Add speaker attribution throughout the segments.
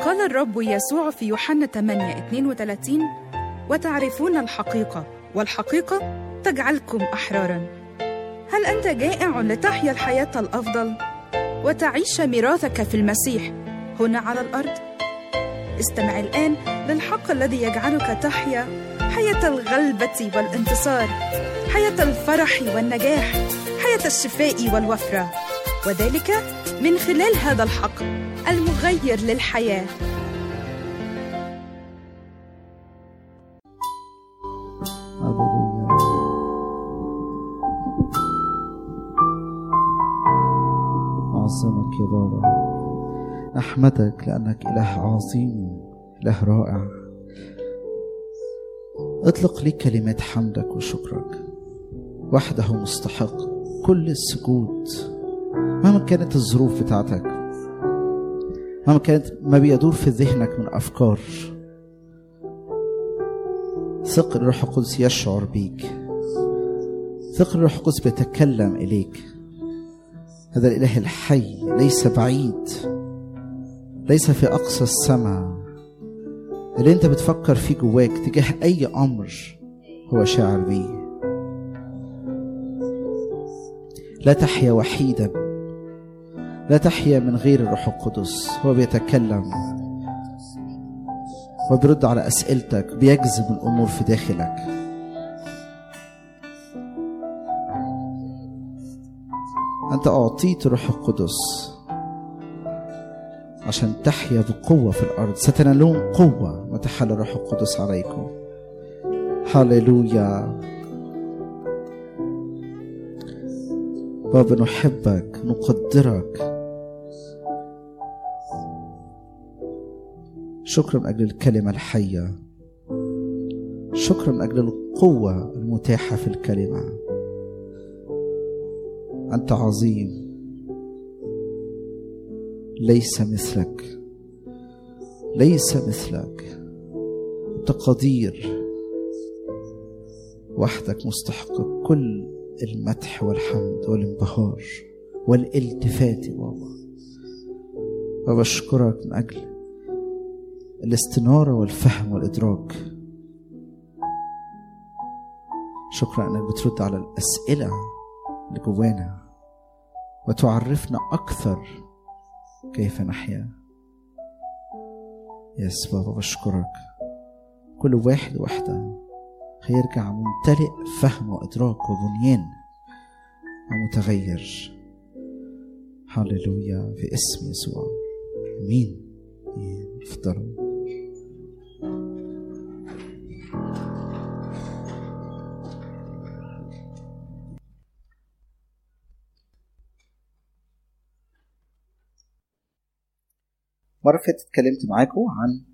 Speaker 1: قال الرب يسوع في يوحنا 8 32 وتعرفون الحقيقة والحقيقة تجعلكم أحرارا هل أنت جائع لتحيا الحياة الأفضل وتعيش ميراثك في المسيح هنا على الأرض؟ استمع الآن للحق الذي يجعلك تحيا حياة الغلبة والانتصار حياة الفرح والنجاح حياة الشفاء والوفرة وذلك من خلال هذا الحق المغير للحياه
Speaker 2: هللويا أعظمك يا بابا نحمدك لأنك إله عظيم إله رائع اطلق لي كلمات حمدك وشكرك وحده مستحق كل السجود مهما كانت الظروف بتاعتك مهما كانت ما بيدور في ذهنك من أفكار ثق الروح القدس يشعر بيك ثق الروح القدس بيتكلم إليك هذا الإله الحي ليس بعيد ليس في أقصى السماء اللي أنت بتفكر فيه جواك تجاه أي أمر هو شاعر بيه لا تحيا وحيدا لا تحيا من غير الروح القدس هو بيتكلم هو بيرد على أسئلتك بيجذب الأمور في داخلك أنت أعطيت الروح القدس عشان تحيا بقوة في الأرض ستنالون قوة متى حل الروح القدس عليكم هللويا بابا نحبك نقدرك شكرا من أجل الكلمة الحية شكرا من أجل القوة المتاحة في الكلمة أنت عظيم ليس مثلك ليس مثلك أنت قدير وحدك مستحق كل المدح والحمد والانبهار والالتفات يا بابا وبشكرك من أجل الاستنارة والفهم والإدراك شكرا أنك بترد على الأسئلة اللي جوانا وتعرفنا أكثر كيف نحيا يس بابا بشكرك كل واحد وحدة هيرجع ممتلئ فهم وإدراك وبنيان ومتغير هللويا في اسم يسوع امين افضلوا مرة فاتت اتكلمت معاكم عن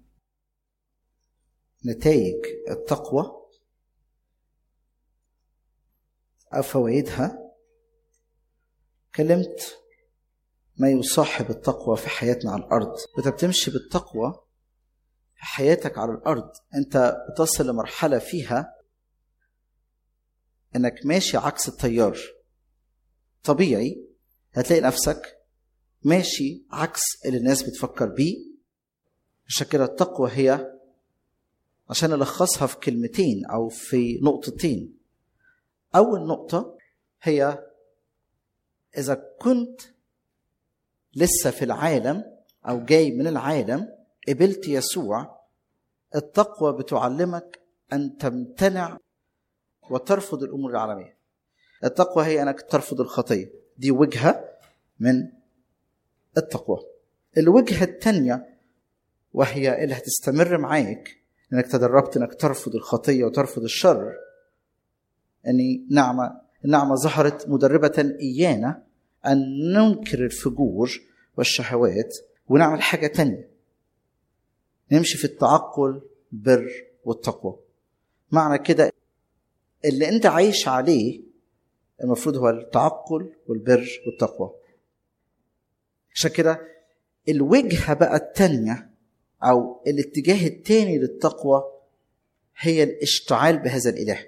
Speaker 2: نتائج التقوى أو فوائدها كلمت ما يصاحب التقوى في حياتنا على الأرض وأنت بتمشي بالتقوى في حياتك على الأرض أنت بتصل لمرحلة فيها إنك ماشي عكس التيار طبيعي هتلاقي نفسك ماشي عكس اللي الناس بتفكر بيه عشان كده التقوى هي عشان ألخصها في كلمتين أو في نقطتين أول نقطة هي إذا كنت لسه في العالم أو جاي من العالم قبلت يسوع التقوى بتعلمك أن تمتنع وترفض الأمور العالمية التقوى هي أنك ترفض الخطية دي وجهة من التقوى الوجهة الثانية وهي اللي هتستمر معاك انك تدربت انك ترفض الخطيه وترفض الشر اني نعمه النعمه ظهرت مدربه ايانا ان ننكر الفجور والشهوات ونعمل حاجه تانية نمشي في التعقل البر والتقوى معنى كده اللي انت عايش عليه المفروض هو التعقل والبر والتقوى عشان كده الوجهه بقى التانيه او الاتجاه الثاني للتقوى هي الاشتعال بهذا الاله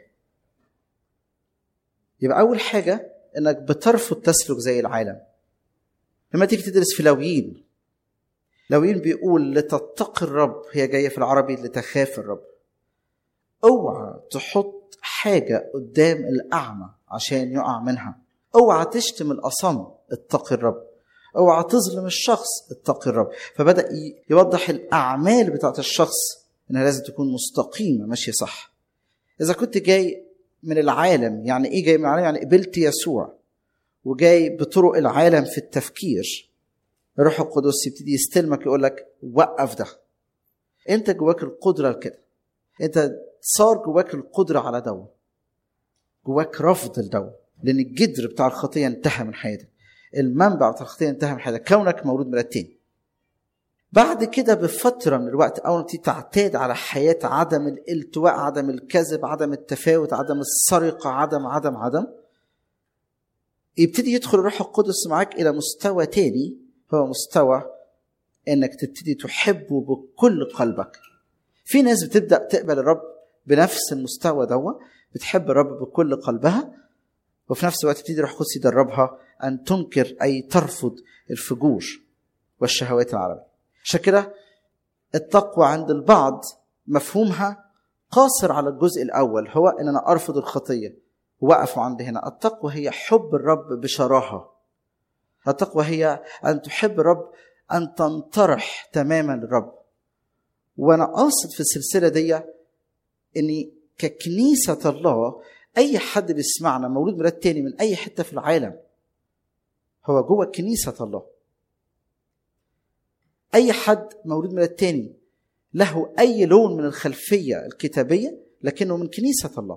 Speaker 2: يبقى اول حاجه انك بترفض تسلك زي العالم لما تيجي تدرس في لاويين لوين بيقول لتتقي الرب هي جايه في العربي لتخاف الرب اوعى تحط حاجه قدام الاعمى عشان يقع منها اوعى تشتم الاصم اتقي الرب اوعى تظلم الشخص اتقي الرب فبدا يوضح الاعمال بتاعت الشخص انها لازم تكون مستقيمه ماشيه صح اذا كنت جاي من العالم يعني ايه جاي من العالم يعني قبلت يسوع وجاي بطرق العالم في التفكير الروح القدس يبتدي يستلمك يقول لك وقف ده انت جواك القدره لكده انت صار جواك القدره على دوا جواك رفض لدوا لان الجدر بتاع الخطيه انتهى من حياتك المنبع بتاع الخطيه انتهى من حياتك كونك مولود من التاني بعد كده بفتره من الوقت اول ما تعتاد على حياه عدم الالتواء عدم الكذب عدم التفاوت عدم السرقه عدم عدم عدم يبتدي يدخل الروح القدس معاك الى مستوى تاني هو مستوى انك تبتدي تحبه بكل قلبك في ناس بتبدا تقبل الرب بنفس المستوى دوا بتحب الرب بكل قلبها وفي نفس الوقت تبتدي الروح القدس يدربها ان تنكر اي ترفض الفجور والشهوات العالميه عشان كده التقوى عند البعض مفهومها قاصر على الجزء الاول هو ان انا ارفض الخطيه وقفوا عند هنا التقوى هي حب الرب بشراهه التقوى هي ان تحب الرب ان تنطرح تماما للرب وانا قاصد في السلسله دي اني ككنيسه الله اي حد بيسمعنا مولود ميلاد تاني من اي حته في العالم هو جوه كنيسه الله اي حد مولود ميلاد تاني له اي لون من الخلفيه الكتابيه لكنه من كنيسه الله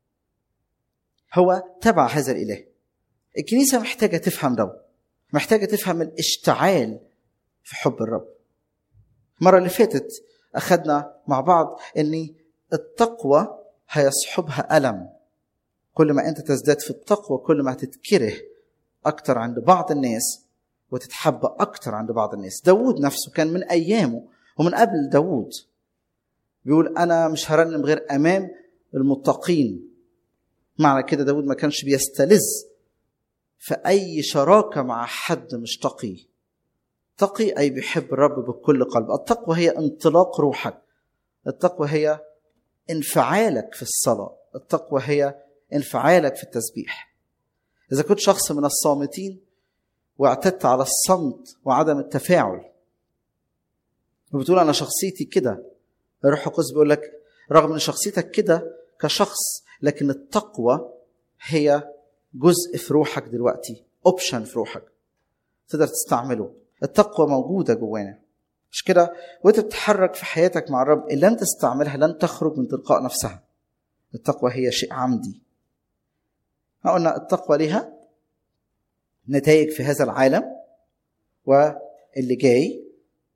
Speaker 2: هو تبع هذا الاله الكنيسه محتاجه تفهم ده محتاجه تفهم الاشتعال في حب الرب المره اللي فاتت اخذنا مع بعض ان التقوى هيصحبها الم كل ما انت تزداد في التقوى كل ما هتتكره اكتر عند بعض الناس وتتحب اكتر عند بعض الناس داود نفسه كان من ايامه ومن قبل داود بيقول انا مش هرنم غير امام المتقين معنى كده داود ما كانش بيستلذ في اي شراكه مع حد مش تقي تقي اي بيحب الرب بكل قلب التقوى هي انطلاق روحك التقوى هي انفعالك في الصلاه التقوى هي انفعالك في التسبيح اذا كنت شخص من الصامتين واعتدت على الصمت وعدم التفاعل وبتقول انا شخصيتي كده الروح القدس بيقول لك رغم ان شخصيتك كده كشخص لكن التقوى هي جزء في روحك دلوقتي اوبشن في روحك تقدر تستعمله التقوى موجوده جوانا مش كده وانت بتتحرك في حياتك مع الرب ان لم تستعملها لن تخرج من تلقاء نفسها التقوى هي شيء عمدي قلنا التقوى لها نتائج في هذا العالم واللي جاي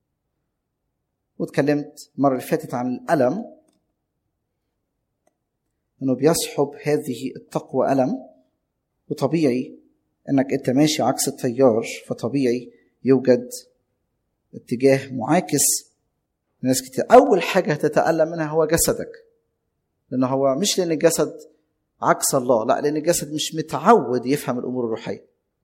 Speaker 2: واتكلمت المرة اللي فاتت عن الألم انه بيصحب هذه التقوى ألم وطبيعي انك انت ماشي عكس التيار فطبيعي يوجد اتجاه معاكس لناس كتير اول حاجه هتتالم منها هو جسدك لانه هو مش لان الجسد عكس الله لا لان الجسد مش متعود يفهم الامور الروحيه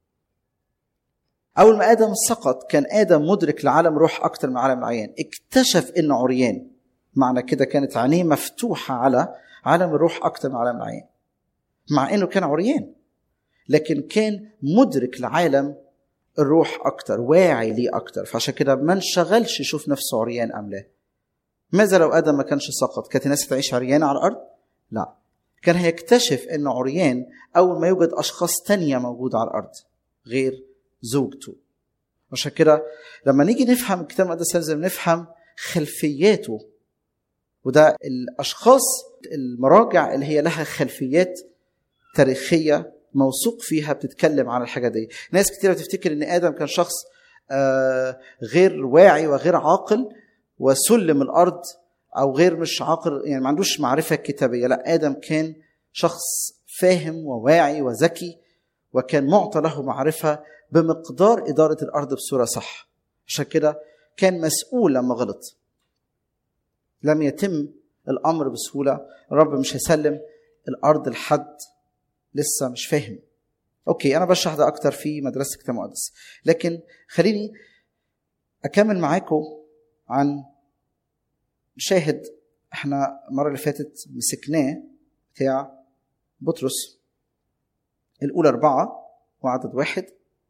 Speaker 2: اول ما ادم سقط كان ادم مدرك لعالم روح اكتر من عالم العيان اكتشف انه عريان معنى كده كانت عينيه مفتوحه على عالم الروح اكتر من عالم العيان مع انه كان عريان لكن كان مدرك لعالم الروح اكتر واعي ليه اكتر فعشان كده ما انشغلش يشوف نفسه عريان ام لا ماذا لو ادم ما كانش سقط كانت الناس تعيش عريانه على الارض لا كان هيكتشف انه عريان اول ما يوجد اشخاص تانية موجوده على الارض غير زوجته عشان كده لما نيجي نفهم الكتاب المقدس لازم نفهم خلفياته وده الاشخاص المراجع اللي هي لها خلفيات تاريخيه موثوق فيها بتتكلم عن الحاجه دي ناس كتير بتفتكر ان ادم كان شخص آه غير واعي وغير عاقل وسلم الارض او غير مش عاقل يعني ما عندوش معرفه كتابيه لا ادم كان شخص فاهم وواعي وذكي وكان معطى له معرفه بمقدار اداره الارض بصوره صح عشان كده كان مسؤول لما غلط لم يتم الامر بسهوله الرب مش هيسلم الارض لحد لسه مش فاهم اوكي انا بشرح ده اكتر في مدرسه الكتاب المقدس لكن خليني اكمل معاكم عن شاهد احنا المره اللي فاتت مسكناه بتاع بطرس الاولى اربعه وعدد واحد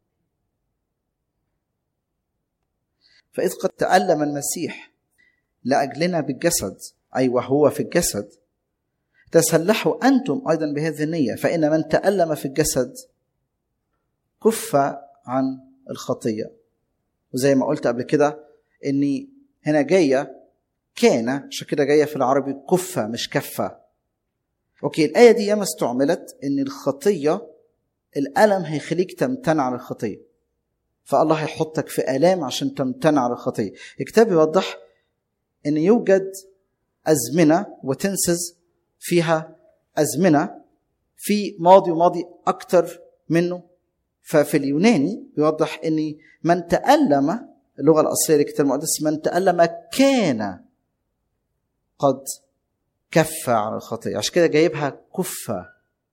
Speaker 2: فاذ قد تالم المسيح لاجلنا بالجسد اي وهو في الجسد تسلحوا انتم ايضا بهذه النيه فان من تالم في الجسد كف عن الخطيه وزي ما قلت قبل كده اني هنا جايه كان عشان كده جايه في العربي كفه مش كفه اوكي الايه دي ياما استعملت ان الخطيه الالم هيخليك تمتنع عن الخطيه فالله هيحطك في الام عشان تمتنع عن الخطيه الكتاب يوضح ان يوجد ازمنه وتنسز فيها ازمنه في ماضي وماضي اكتر منه ففي اليوناني بيوضح ان من تالم اللغه الاصليه للكتاب المقدس من تالم كان قد كف عن الخطيه عشان كده جايبها كفه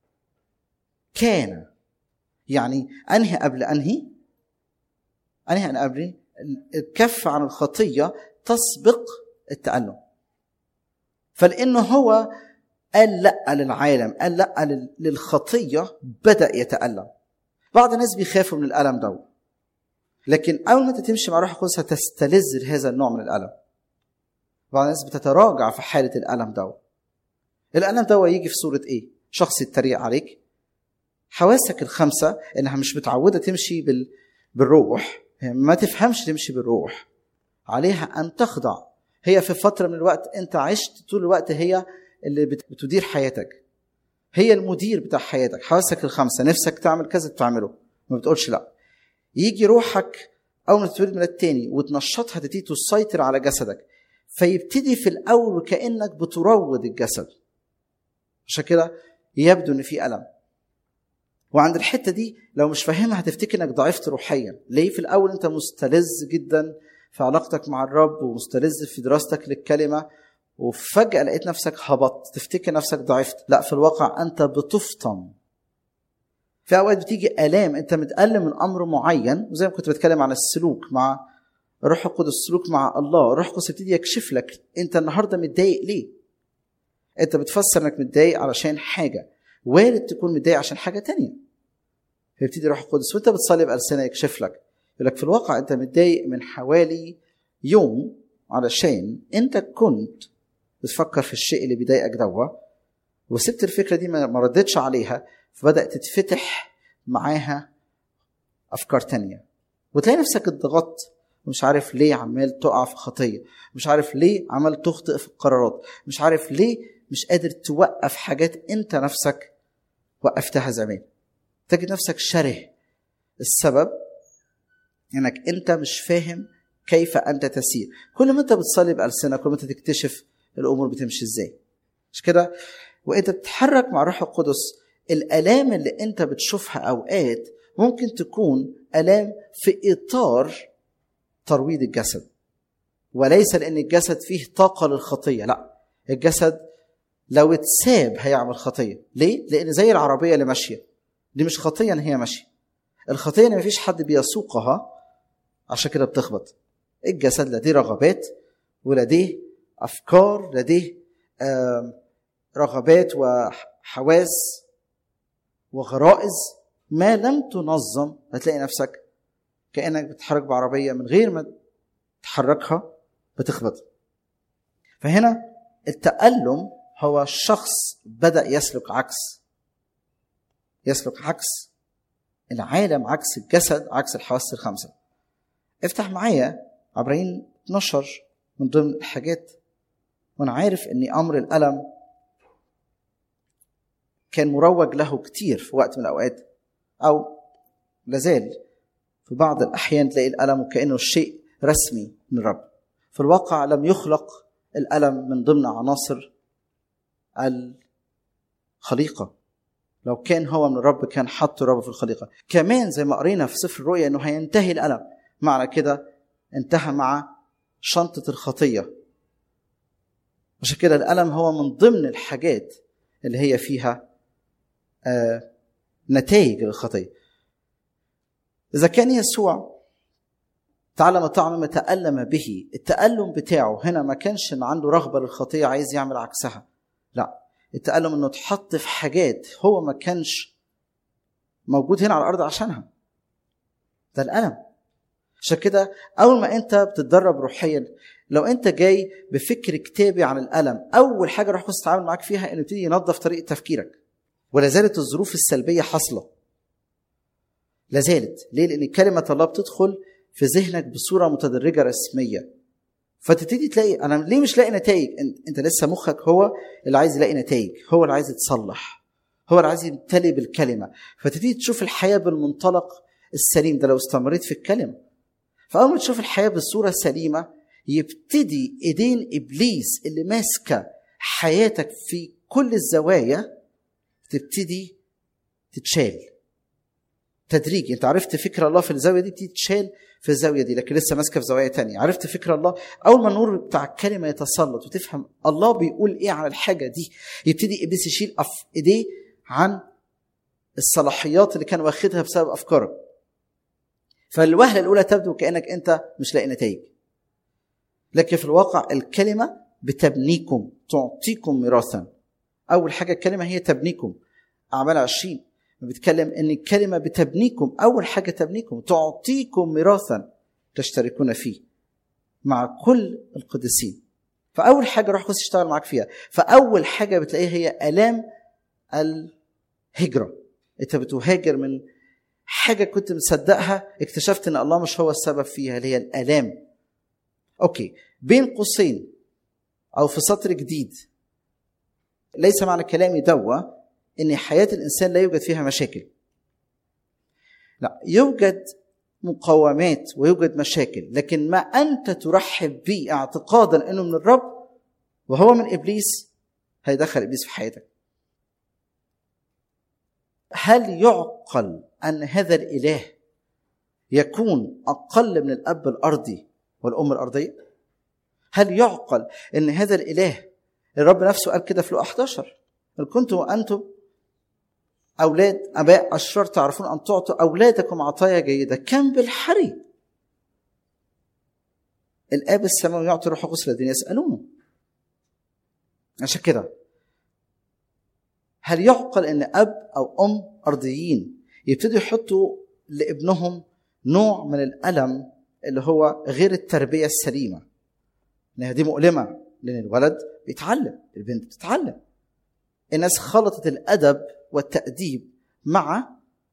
Speaker 2: كان يعني انهي قبل انهي انهي انا قبل الكف عن الخطيه تسبق التألم فلأنه هو قال لا للعالم قال لا للخطية بدأ يتألم بعض الناس بيخافوا من الألم ده لكن أول ما أنت تمشي مع روح القدس هتستلذ هذا النوع من الألم بعض الناس بتتراجع في حالة الألم ده الألم ده يجي في صورة إيه؟ شخص يتريق عليك حواسك الخمسة إنها مش متعودة تمشي بال... بالروح ما تفهمش تمشي بالروح عليها أن تخضع هي في فتره من الوقت انت عشت طول الوقت هي اللي بتدير حياتك هي المدير بتاع حياتك حواسك الخمسه نفسك تعمل كذا تعمله ما بتقولش لا يجي روحك اول ما تتولد من التاني وتنشطها تبتدي تسيطر على جسدك فيبتدي في الاول وكانك بتروض الجسد عشان كده يبدو ان في الم وعند الحته دي لو مش فاهمها هتفتكر انك ضعفت روحيا ليه في الاول انت مستلذ جدا في علاقتك مع الرب ومستلذ في دراستك للكلمه وفجاه لقيت نفسك هبطت تفتكر نفسك ضعفت لا في الواقع انت بتفطم في اوقات بتيجي الام انت متالم من امر معين وزي ما كنت بتكلم عن السلوك مع الروح القدس السلوك مع الله الروح القدس يبتدي يكشف لك انت النهارده متضايق ليه انت بتفسر انك متضايق علشان حاجه وارد تكون متضايق عشان حاجه تانية فيبتدي الروح القدس وانت بتصلي بألسنة يكشف لك يقول لك في الواقع انت متضايق من حوالي يوم علشان انت كنت بتفكر في الشيء اللي بيضايقك دوا وسبت الفكره دي ما ردتش عليها فبدات تتفتح معاها افكار تانية وتلاقي نفسك اتضغطت ومش عارف ليه عمال تقع في خطيه مش عارف ليه عمال تخطئ في القرارات مش عارف ليه مش قادر توقف حاجات انت نفسك وقفتها زمان تجد نفسك شره السبب انك انت مش فاهم كيف انت تسير كل ما انت بتصلي بألسنة كل ما انت تكتشف الامور بتمشي ازاي مش كده وانت بتتحرك مع الروح القدس الالام اللي انت بتشوفها اوقات ممكن تكون الام في اطار ترويض الجسد وليس لان الجسد فيه طاقه للخطيه لا الجسد لو اتساب هيعمل خطيه ليه لان زي العربيه اللي ماشيه دي مش خطيه ان هي ماشيه الخطيه ان مفيش حد بيسوقها عشان كده بتخبط الجسد لديه رغبات ولديه افكار لديه رغبات وحواس وغرائز ما لم تنظم هتلاقي نفسك كانك بتتحرك بعربيه من غير ما تحركها بتخبط فهنا التألم هو شخص بدأ يسلك عكس يسلك عكس العالم عكس الجسد عكس الحواس الخمسة افتح معايا عبرين 12 من ضمن الحاجات وانا عارف ان امر الالم كان مروج له كتير في وقت من الاوقات او لازال في بعض الاحيان تلاقي الالم وكانه شيء رسمي من الرب في الواقع لم يخلق الالم من ضمن عناصر الخليقه لو كان هو من الرب كان حط الرب في الخليقه كمان زي ما قرينا في سفر الرؤيا انه هينتهي الالم معنى كده انتهى مع شنطه الخطيه عشان كده الالم هو من ضمن الحاجات اللي هي فيها آه نتائج الخطيه اذا كان يسوع تعلم الطاعة مما تألم به التألم بتاعه هنا ما كانش ان عنده رغبة للخطية عايز يعمل عكسها لا التألم انه اتحط في حاجات هو ما كانش موجود هنا على الأرض عشانها ده الألم عشان كده أول ما أنت بتتدرب روحيا لو أنت جاي بفكر كتابي عن الألم أول حاجة روح القدس يتعامل معاك فيها إنه يبتدي ينظف طريقة تفكيرك ولا زالت الظروف السلبية حاصلة لا زالت ليه؟ لأن كلمة الله بتدخل في ذهنك بصورة متدرجة رسمية فتبتدي تلاقي أنا ليه مش لاقي نتائج؟ أنت لسه مخك هو اللي عايز يلاقي نتائج هو اللي عايز يتصلح هو اللي عايز يمتلي بالكلمة فتبتدي تشوف الحياة بالمنطلق السليم ده لو استمريت في الكلمة فأول ما تشوف الحياة بصورة سليمة يبتدي إيدين إبليس اللي ماسكة حياتك في كل الزوايا تبتدي تتشال تدريجي انت عرفت فكر الله في الزاويه دي تتشال في الزاويه دي لكن لسه ماسكه في زوايا تانية عرفت فكر الله اول ما النور بتاع الكلمه يتسلط وتفهم الله بيقول ايه عن الحاجه دي يبتدي ابليس يشيل أف ايديه عن الصلاحيات اللي كان واخدها بسبب افكارك فالوهله الاولى تبدو كانك انت مش لاقي نتائج لكن في الواقع الكلمه بتبنيكم تعطيكم ميراثا اول حاجه الكلمه هي تبنيكم اعمال 20 بيتكلم ان الكلمه بتبنيكم اول حاجه تبنيكم تعطيكم ميراثا تشتركون فيه مع كل القديسين فاول حاجه روح القدس يشتغل معاك فيها فاول حاجه بتلاقيها هي الام الهجره انت بتهاجر من حاجه كنت مصدقها اكتشفت ان الله مش هو السبب فيها اللي هي الالام اوكي بين قوسين او في سطر جديد ليس معنى كلامي دوا ان حياه الانسان لا يوجد فيها مشاكل لا يوجد مقاومات ويوجد مشاكل لكن ما انت ترحب به اعتقادا انه من الرب وهو من ابليس هيدخل ابليس في حياتك هل يعقل ان هذا الاله يكون اقل من الاب الارضي والام الارضيه هل يعقل ان هذا الاله الرب نفسه قال كده في لقا 11 هل كنتم وانتم اولاد اباء اشرار تعرفون ان تعطوا اولادكم عطايا جيده كم بالحري الاب السماوي يعطي روح القدس الذين يسالونه عشان كده هل يعقل ان اب او ام ارضيين يبتدوا يحطوا لابنهم نوع من الالم اللي هو غير التربيه السليمه لان دي مؤلمه لان الولد بيتعلم البنت بتتعلم الناس خلطت الادب والتاديب مع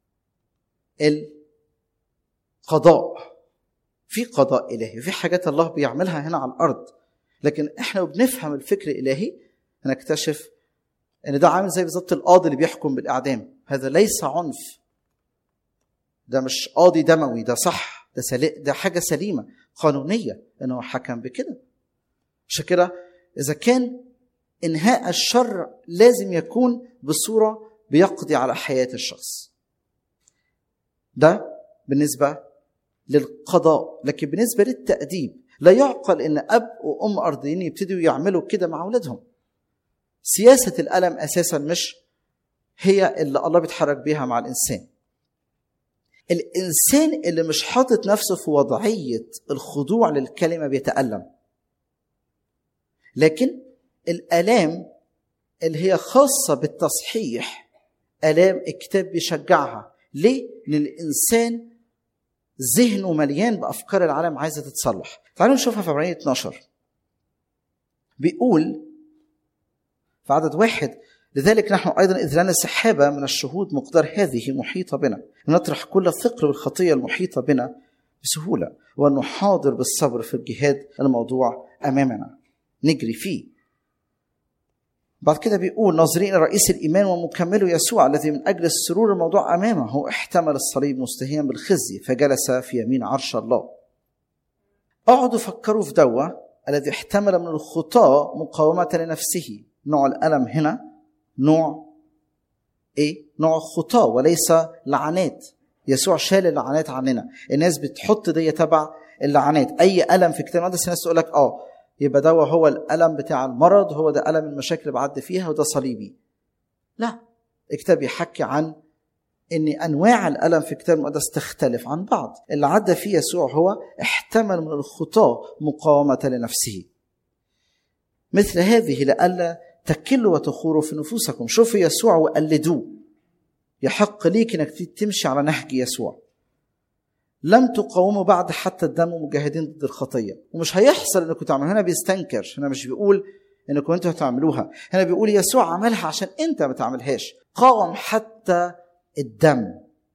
Speaker 2: القضاء في قضاء الهي في حاجات الله بيعملها هنا على الارض لكن احنا بنفهم الفكر الالهي هنكتشف ان ده عامل زي بالظبط القاضي اللي بيحكم بالاعدام هذا ليس عنف ده مش قاضي دموي ده صح ده سلي... ده حاجه سليمه قانونيه انه حكم بكده عشان كده اذا كان انهاء الشر لازم يكون بصوره بيقضي على حياه الشخص ده بالنسبه للقضاء لكن بالنسبه للتاديب لا يعقل ان اب وام ارضيين يبتدوا يعملوا كده مع اولادهم سياسه الالم اساسا مش هي اللي الله بيتحرك بيها مع الانسان الانسان اللي مش حاطط نفسه في وضعيه الخضوع للكلمه بيتالم لكن الالام اللي هي خاصه بالتصحيح الام الكتاب بيشجعها ليه لان الانسان ذهنه مليان بافكار العالم عايزه تتصلح تعالوا نشوفها في عبرانية 12 بيقول في عدد واحد لذلك نحن ايضا اذ لنا سحابه من الشهود مقدار هذه محيطه بنا نطرح كل الثقل والخطيه المحيطه بنا بسهوله ونحاضر بالصبر في الجهاد الموضوع امامنا نجري فيه بعد كده بيقول ناظرين رئيس الايمان ومكمله يسوع الذي من اجل السرور الموضوع امامه هو احتمل الصليب مستهيا بالخزي فجلس في يمين عرش الله اقعدوا فكروا في دوا الذي احتمل من الخطاه مقاومه لنفسه نوع الالم هنا نوع ايه نوع خطاه وليس لعنات يسوع شال اللعنات عننا الناس بتحط دي تبع اللعنات اي الم في كتاب المقدس الناس تقول لك اه يبقى ده هو الالم بتاع المرض هو ده الم المشاكل اللي بعدي فيها وده صليبي لا الكتاب يحكي عن ان انواع الالم في الكتاب المقدس تختلف عن بعض اللي عدى فيه يسوع هو احتمل من الخطاه مقاومه لنفسه مثل هذه لئلا تكلوا وتخوروا في نفوسكم شوفوا يسوع وقلدوه يحق ليك انك تمشي على نهج يسوع لم تقاوموا بعد حتى الدم مجاهدين ضد الخطيه ومش هيحصل انكم تعملوا هنا بيستنكر هنا مش بيقول انكم انتوا هتعملوها هنا بيقول يسوع عملها عشان انت ما تعملهاش قاوم حتى الدم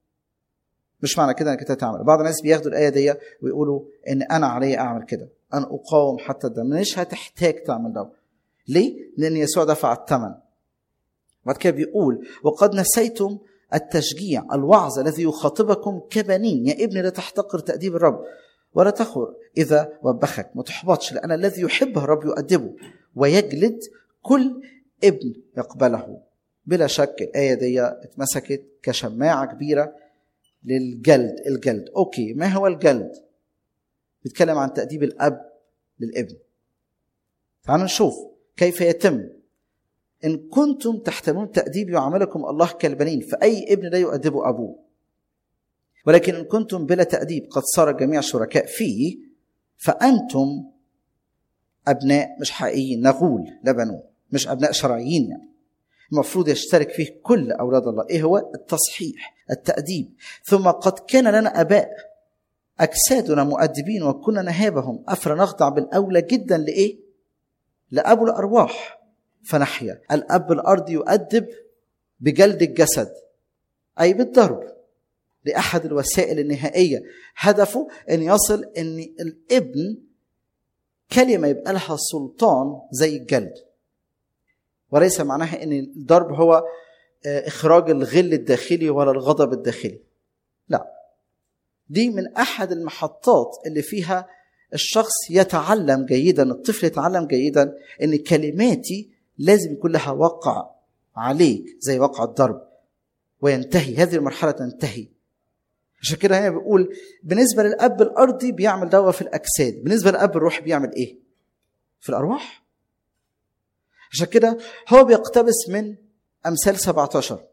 Speaker 2: مش معنى كده انك انت تعمل بعض الناس بياخدوا الايه دي ويقولوا ان انا علي اعمل كده انا اقاوم حتى الدم مش هتحتاج تعمل ده ليه لان يسوع دفع الثمن بعد كده بيقول وقد نسيتم التشجيع الوعظ الذي يخاطبكم كبنين يا ابني لا تحتقر تأديب الرب ولا تخر إذا وبخك ما تحبطش لأن الذي يحبه الرب يؤدبه ويجلد كل ابن يقبله بلا شك الآية دي اتمسكت كشماعة كبيرة للجلد الجلد أوكي ما هو الجلد بيتكلم عن تأديب الأب للابن تعالوا نشوف كيف يتم إن كنتم تحتملون تأديب يعاملكم الله كالبنين فأي ابن لا يؤدب أبوه ولكن إن كنتم بلا تأديب قد صار الجميع شركاء فيه فأنتم أبناء مش حقيقيين نغول لا بنون مش أبناء شرعيين يعني المفروض يشترك فيه كل أولاد الله إيه هو التصحيح التأديب ثم قد كان لنا أباء أجسادنا مؤدبين وكنا نهابهم أفرى نخضع بالأولى جدا لإيه؟ لأبو الأرواح فنحيا الأب الأرضي يؤدب بجلد الجسد أي بالضرب لأحد الوسائل النهائية هدفه أن يصل أن الابن كلمة يبقى لها سلطان زي الجلد وليس معناها أن الضرب هو إخراج الغل الداخلي ولا الغضب الداخلي لا دي من أحد المحطات اللي فيها الشخص يتعلم جيدا الطفل يتعلم جيدا أن كلماتي لازم يكون لها وقع عليك زي وقع الضرب وينتهي هذه المرحلة تنتهي عشان كده هنا بيقول بالنسبة للأب الأرضي بيعمل دواء في الأجساد بالنسبة للأب الروح بيعمل إيه؟ في الأرواح عشان كده هو بيقتبس من أمثال 17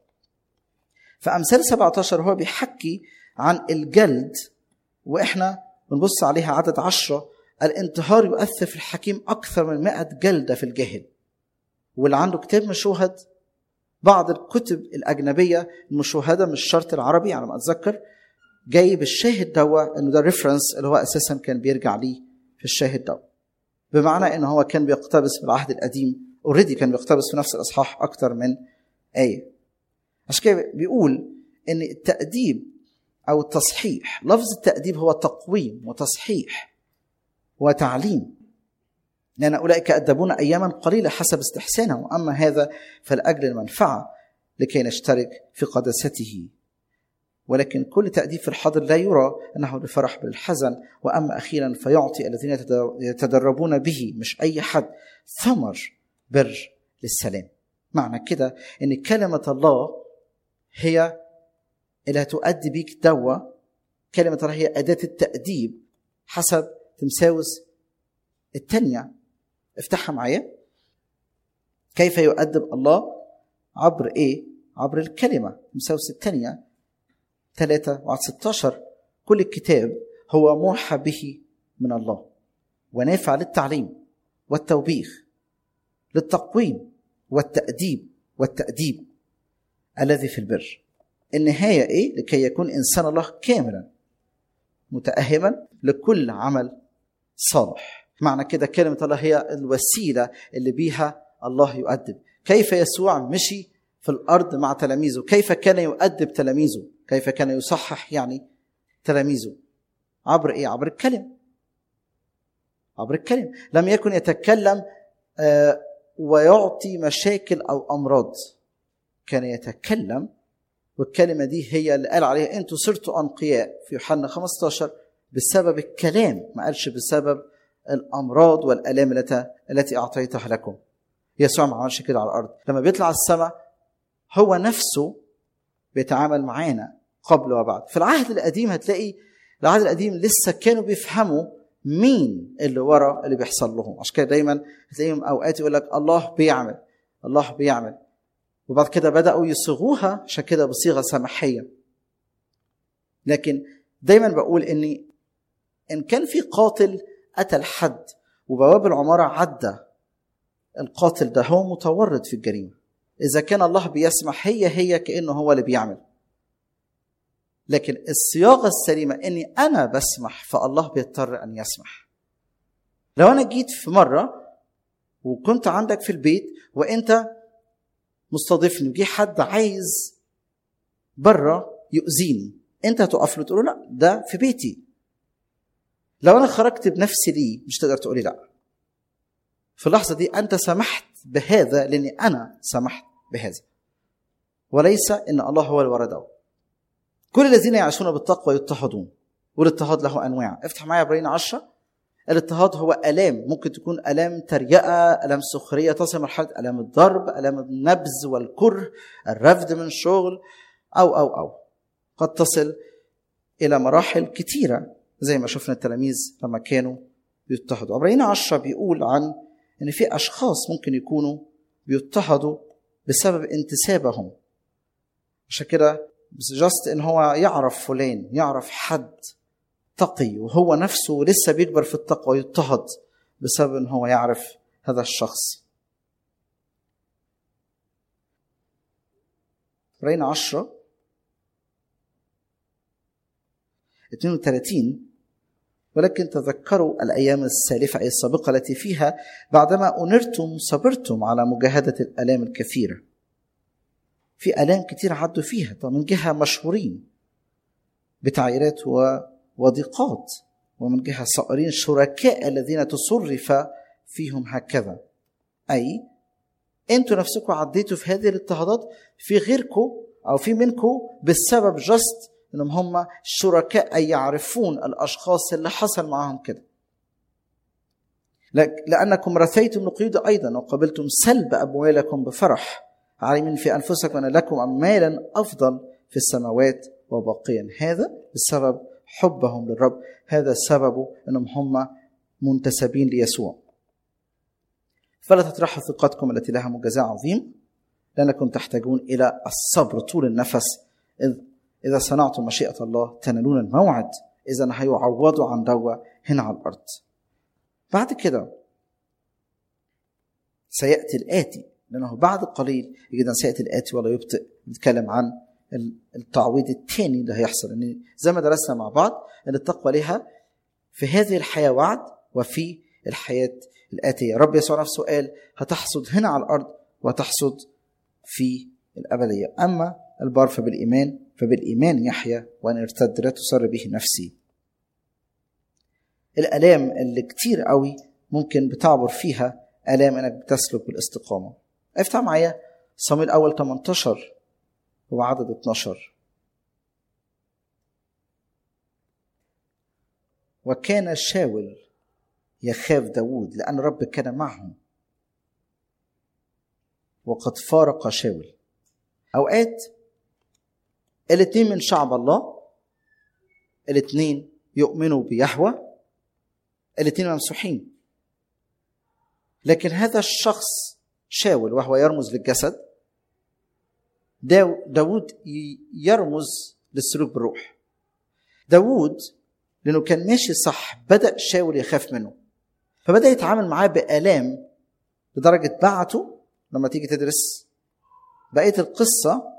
Speaker 2: فأمثال 17 هو بيحكي عن الجلد وإحنا بنبص عليها عدد عشرة الانتحار يؤثر في الحكيم أكثر من مئة جلدة في الجاهل واللي عنده كتاب مشوهد بعض الكتب الأجنبية المشوهدة مش شرط العربي على ما أتذكر جايب الشاهد دوا انه ده ريفرنس اللي هو اساسا كان بيرجع ليه في الشاهد دوا بمعنى ان هو كان بيقتبس بالعهد القديم اوريدي كان بيقتبس في نفس الاصحاح اكتر من ايه عشان كده بيقول ان التاديب او التصحيح لفظ التاديب هو تقويم وتصحيح وتعليم لان اولئك ادبون اياما قليله حسب استحسانهم اما هذا فلاجل المنفعه لكي نشترك في قداسته ولكن كل تأديب في الحاضر لا يرى أنه لفرح بالحزن وأما أخيرا فيعطي الذين يتدربون به مش أي حد ثمر بر للسلام معنى كده أن كلمة الله هي اللي هتؤدي بيك دواء كلمة الله هي أداة التأديب حسب تمساوس الثانية افتحها معايا كيف يؤدب الله عبر ايه عبر الكلمة تمساوس الثانية 3 وعدد 16 كل الكتاب هو موحى به من الله ونافع للتعليم والتوبيخ للتقويم والتأديب والتأديب الذي في البر النهاية إيه؟ لكي يكون إنسان الله كاملا متأهما لكل عمل صالح معنى كده كلمة الله هي الوسيلة اللي بيها الله يؤدب كيف يسوع مشي في الأرض مع تلاميذه كيف كان يؤدب تلاميذه كيف كان يصحح يعني تلاميذه عبر ايه عبر الكلمه عبر الكلمه لم يكن يتكلم آه ويعطي مشاكل او امراض كان يتكلم والكلمه دي هي اللي قال عليها انتوا صرتوا انقياء في يوحنا 15 بسبب الكلام ما قالش بسبب الامراض والالام التي التي اعطيتها لكم يسوع ما عملش كده على الارض لما بيطلع السماء هو نفسه بيتعامل معانا قبل وبعد في العهد القديم هتلاقي العهد القديم لسه كانوا بيفهموا مين اللي ورا اللي بيحصل لهم عشان كده دايما هتلاقيهم اوقات يقول لك الله بيعمل الله بيعمل وبعد كده بدأوا يصيغوها عشان كده بصيغة سماحية لكن دايما بقول إن إن كان في قاتل قتل حد وبواب العمارة عدى القاتل ده هو متورط في الجريمة إذا كان الله بيسمح هي هي كأنه هو اللي بيعمل لكن الصياغة السليمة إني أنا بسمح فالله بيضطر أن يسمح لو أنا جيت في مرة وكنت عندك في البيت وأنت مستضيفني وجي حد عايز بره يؤذيني أنت هتقف له تقول له لا ده في بيتي لو أنا خرجت بنفسي ليه مش تقدر تقولي لا في اللحظة دي أنت سمحت بهذا لأني أنا سمحت بهذا وليس إن الله هو اللي ورده كل الذين يعيشون بالتقوى يضطهدون والاضطهاد له انواع افتح معايا ابراهيم عشرة الاضطهاد هو الام ممكن تكون الام تريقه الام سخريه تصل مرحله الام الضرب الام النبذ والكره الرفض من الشغل او او او قد تصل الى مراحل كثيره زي ما شفنا التلاميذ لما كانوا بيضطهدوا ابراهيم عشرة بيقول عن ان في اشخاص ممكن يكونوا بيضطهدوا بسبب انتسابهم عشان كده بس جاست ان هو يعرف فلان يعرف حد تقي وهو نفسه لسه بيكبر في التقوى يضطهد بسبب ان هو يعرف هذا الشخص رأينا عشرة 32 ولكن تذكروا الأيام السالفة أي السابقة التي فيها بعدما أنرتم صبرتم على مجاهدة الآلام الكثيرة في آلام كتير عدوا فيها طب من جهة مشهورين بتعييرات وضيقات ومن جهة صائرين شركاء الذين تصرف فيهم هكذا أي أنتوا نفسكم عديتوا في هذه الاضطهادات في غيركم أو في منكم بالسبب جست انهم هم شركاء أي يعرفون الاشخاص اللي حصل معهم كده لانكم رثيتم القيود ايضا وقبلتم سلب اموالكم بفرح عالمين في انفسكم ان لكم امالا افضل في السماوات وباقيا هذا بسبب حبهم للرب هذا السبب انهم هم منتسبين ليسوع فلا تطرحوا ثقتكم التي لها مجازاة عظيم لأنكم تحتاجون إلى الصبر طول النفس إذ إذا صنعتم مشيئة الله تنالون الموعد إذا هيعوضوا عن دوا هنا على الأرض بعد كده سيأتي الآتي لأنه بعد قليل جدا سيأتي الآتي ولا يبطئ نتكلم عن التعويض الثاني اللي هيحصل إن زي ما درسنا مع بعض أن التقوى لها في هذه الحياة وعد وفي الحياة الآتية رب يسوع نفسه قال هتحصد هنا على الأرض وتحصد في الأبدية أما البار فبالإيمان فبالإيمان يحيا وأن ارتد لا تسر به نفسي الآلام اللي كتير قوي ممكن بتعبر فيها آلام إنك بتسلك بالاستقامة افتح معايا صمويل الأول 18 هو عدد 12 وكان شاول يخاف داود لأن الرب كان معه وقد فارق شاول أوقات الاثنين من شعب الله الاثنين يؤمنوا بيهوى الاثنين ممسوحين لكن هذا الشخص شاول وهو يرمز للجسد داود يرمز للسلوك بالروح داود لأنه كان ماشي صح بدأ شاول يخاف منه فبدأ يتعامل معاه بآلام لدرجة بعته لما تيجي تدرس بقية القصة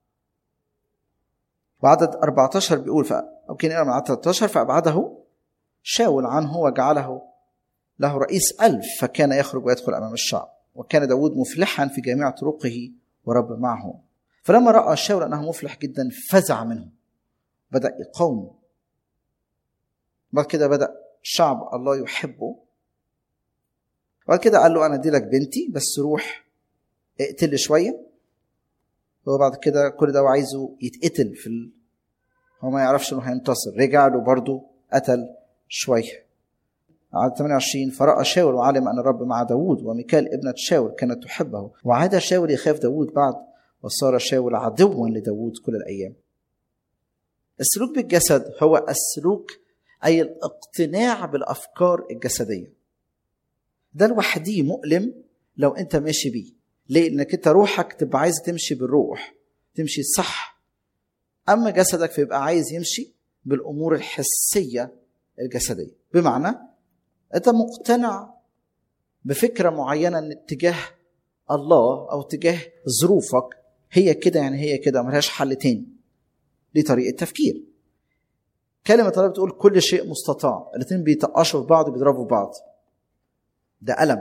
Speaker 2: وعدد 14 بيقول ف... ممكن نقرا من عدد 13 فأبعده شاول عنه وجعله له رئيس ألف فكان يخرج ويدخل أمام الشعب وكان داود مفلحا في جميع طرقه ورب معه فلما رأى شاول أنه مفلح جدا فزع منه بدأ يقاومه بعد كده بدأ شعب الله يحبه بعد كده قال له أنا أدي لك بنتي بس روح اقتل شوية هو بعد كده كل ده وعايزه يتقتل في ال... هو ما يعرفش انه هينتصر رجع له برضه قتل شويه عدد 28 فرأى شاول وعلم أن الرب مع داود وميكال ابنة شاول كانت تحبه وعاد شاول يخاف داود بعد وصار شاول عدوا لداود كل الأيام السلوك بالجسد هو السلوك أي الاقتناع بالأفكار الجسدية ده لوحده مؤلم لو أنت ماشي بيه ليه لانك انت روحك تبقى عايز تمشي بالروح تمشي صح اما جسدك فيبقى عايز يمشي بالامور الحسيه الجسديه بمعنى انت مقتنع بفكره معينه ان اتجاه الله او اتجاه ظروفك هي كده يعني هي كده ملهاش حل تاني دي طريقه تفكير كلمه الله بتقول كل شيء مستطاع الاثنين بيتقشوا في بعض بيضربوا في بعض ده الم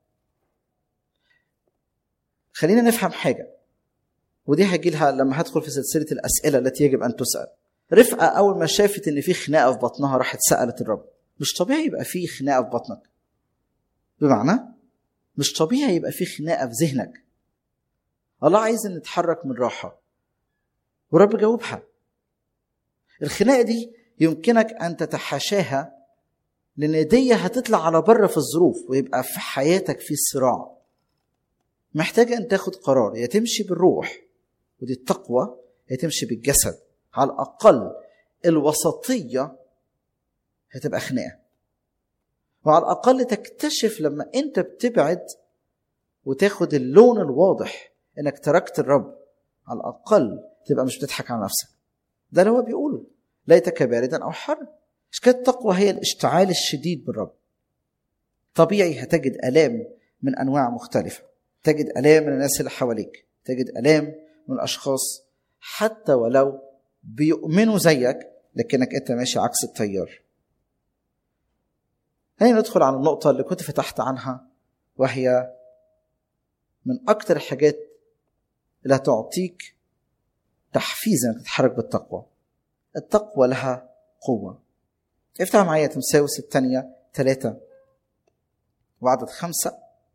Speaker 2: خلينا نفهم حاجه ودي هجي لها لما هدخل في سلسله الاسئله التي يجب ان تسال رفقه اول ما شافت ان في خناقه في بطنها راحت سالت الرب مش طبيعي يبقى في خناقه في بطنك بمعنى مش طبيعي يبقى في خناقه في ذهنك الله عايز ان نتحرك من راحه ورب جاوبها الخناقه دي يمكنك ان تتحاشاها لان دي هتطلع على بره في الظروف ويبقى في حياتك في صراع محتاج ان تاخد قرار يا تمشي بالروح ودي التقوى يا تمشي بالجسد على الاقل الوسطيه هتبقى خناقه وعلى الاقل تكتشف لما انت بتبعد وتاخد اللون الواضح انك تركت الرب على الاقل تبقى مش بتضحك على نفسك ده اللي هو بيقوله ليتك باردا او حر مش كده التقوى هي الاشتعال الشديد بالرب طبيعي هتجد الام من انواع مختلفه تجد الام من الناس اللي حواليك تجد الام من الاشخاص حتى ولو بيؤمنوا زيك لكنك انت ماشي عكس التيار خلينا ندخل على النقطة اللي كنت فتحت عنها وهي من أكتر الحاجات اللي هتعطيك تحفيز انك تتحرك بالتقوى التقوى لها قوة افتح معايا تمساوس الثانية ثلاثة وعدد خمسة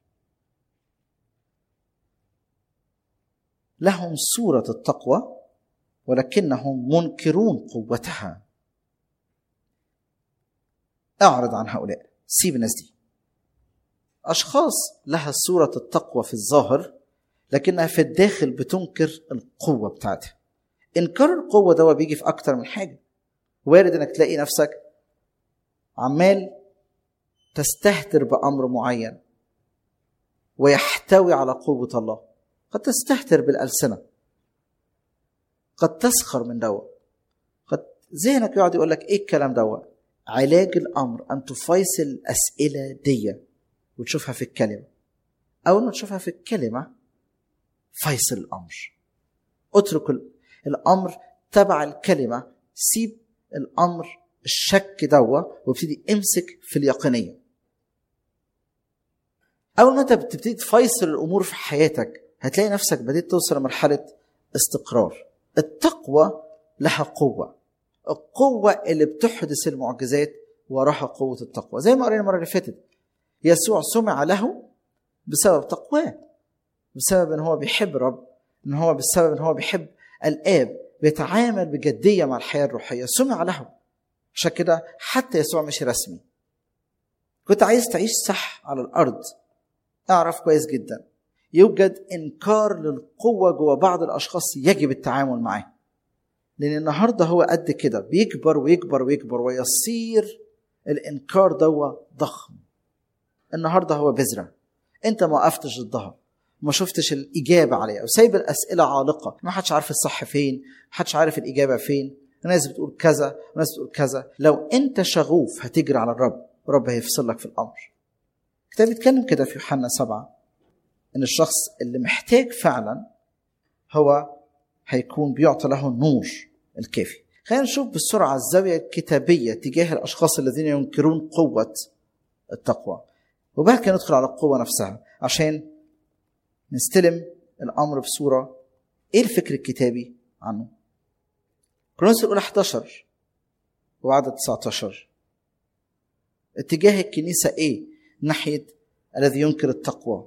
Speaker 2: لهم صورة التقوى ولكنهم منكرون قوتها اعرض عن هؤلاء سيب الناس دي أشخاص لها صورة التقوى في الظاهر لكنها في الداخل بتنكر القوة بتاعتها إنكار القوة ده بيجي في أكتر من حاجة وارد إنك تلاقي نفسك عمال تستهتر بأمر معين ويحتوي على قوة الله قد تستهتر بالألسنة قد تسخر من دواء قد ذهنك يقعد يقول لك ايه الكلام دواء علاج الامر ان تفيصل الاسئله دي وتشوفها في الكلمه اول ما تشوفها في الكلمه فيصل الامر اترك الامر تبع الكلمه سيب الامر الشك دوا وابتدي امسك في اليقينيه اول ما انت بتبتدي تفيصل الامور في حياتك هتلاقي نفسك بديت توصل لمرحله استقرار التقوى لها قوه القوة اللي بتحدث المعجزات وراها قوة التقوى زي ما قرينا المرة اللي فاتت يسوع سمع له بسبب تقواه بسبب ان هو بيحب رب ان هو بسبب ان هو بيحب الاب بيتعامل بجدية مع الحياة الروحية سمع له عشان كده حتى يسوع مش رسمي كنت عايز تعيش صح على الأرض اعرف كويس جدا يوجد إنكار للقوة جوا بعض الأشخاص يجب التعامل معاه لان النهارده هو قد كده بيكبر ويكبر ويكبر ويصير الانكار دوا ضخم النهارده هو بذره انت ما وقفتش ضدها ما شفتش الاجابه عليها وسايب الاسئله عالقه ما حدش عارف الصح فين ما حدش عارف الاجابه فين ناس بتقول كذا وناس بتقول كذا لو انت شغوف هتجري على الرب الرب هيفصل لك في الامر الكتاب بيتكلم كده في يوحنا سبعة ان الشخص اللي محتاج فعلا هو هيكون بيعطى له النور الكافي خلينا نشوف بسرعة الزاوية الكتابية تجاه الأشخاص الذين ينكرون قوة التقوى وبعد كده ندخل على القوة نفسها عشان نستلم الأمر بصورة إيه الفكر الكتابي عنه كرونس الأولى 11 وعدد 19 اتجاه الكنيسة إيه ناحية الذي ينكر التقوى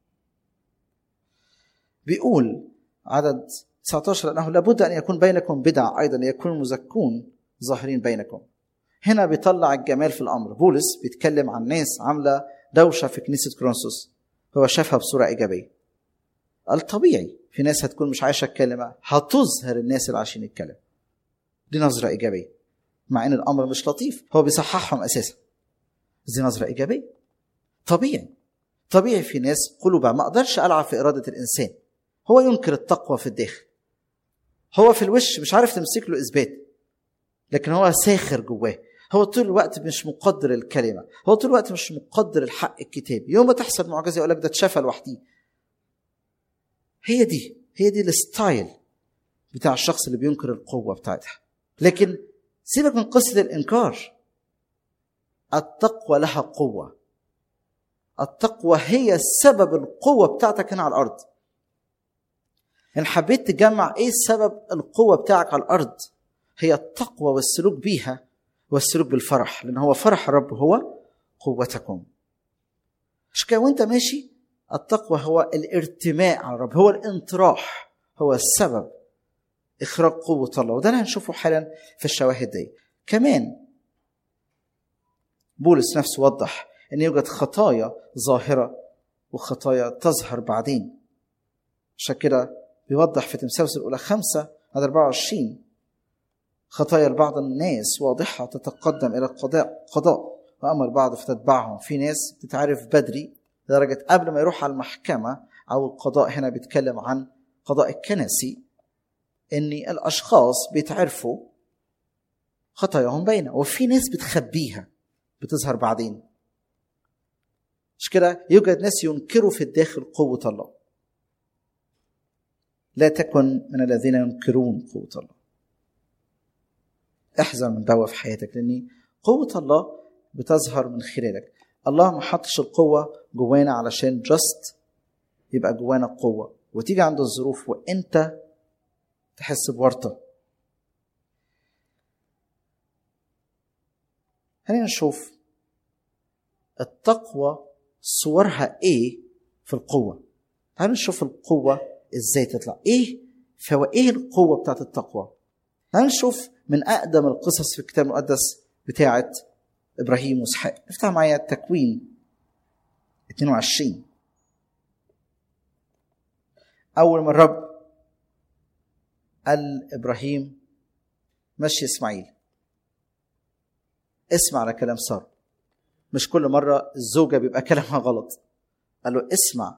Speaker 2: بيقول عدد 19 لأنه لابد أن يكون بينكم بدع أيضا يكون المزكون ظاهرين بينكم هنا بيطلع الجمال في الأمر بولس بيتكلم عن ناس عاملة دوشة في كنيسة كرونسوس هو شافها بصورة إيجابية قال طبيعي في ناس هتكون مش عايشة الكلمة هتظهر الناس اللي عايشين الكلمة دي نظرة إيجابية مع إن الأمر مش لطيف هو بيصححهم أساسا دي نظرة إيجابية طبيعي طبيعي في ناس قلوبها ما اقدرش العب في اراده الانسان هو ينكر التقوى في الداخل هو في الوش مش عارف تمسك له اثبات لكن هو ساخر جواه هو طول الوقت مش مقدر الكلمه هو طول الوقت مش مقدر الحق الكتابي يوم ما تحصل معجزه يقول لك ده اتشفى لوحديه هي دي هي دي الستايل بتاع الشخص اللي بينكر القوه بتاعتها لكن سيبك من قصه الانكار التقوى لها قوه التقوى هي سبب القوه بتاعتك هنا على الارض ان حبيت تجمع ايه سبب القوه بتاعك على الارض هي التقوى والسلوك بيها والسلوك بالفرح لان هو فرح الرب هو قوتكم عشان كده وانت ماشي التقوى هو الارتماء على الرب هو الانطراح هو السبب اخراج قوه الله وده اللي هنشوفه حالا في الشواهد دي كمان بولس نفسه وضح ان يوجد خطايا ظاهره وخطايا تظهر بعدين عشان كده بيوضح في تمثاوس الاولى خمسة عدد 24 خطايا لبعض الناس واضحة تتقدم إلى القضاء قضاء وأما البعض فتتبعهم في ناس بتتعرف بدري لدرجة قبل ما يروح على المحكمة أو القضاء هنا بيتكلم عن قضاء الكنسي إن الأشخاص بيتعرفوا خطاياهم باينة وفي ناس بتخبيها بتظهر بعدين مش كده يوجد ناس ينكروا في الداخل قوة الله لا تكن من الذين ينكرون قوة الله احذر من دوا في حياتك لان قوة الله بتظهر من خلالك الله ما حطش القوة جوانا علشان جاست يبقى جوانا قوة وتيجي عند الظروف وانت تحس بورطة خلينا نشوف التقوى صورها ايه في القوة تعالوا نشوف القوة ازاي تطلع ايه فوايه القوة بتاعت التقوى تعالوا نشوف من اقدم القصص في الكتاب المقدس بتاعه ابراهيم واسحاق افتح معايا التكوين 22 اول ما الرب قال ابراهيم مشي اسماعيل اسمع على كلام ساره مش كل مره الزوجه بيبقى كلامها غلط قال له اسمع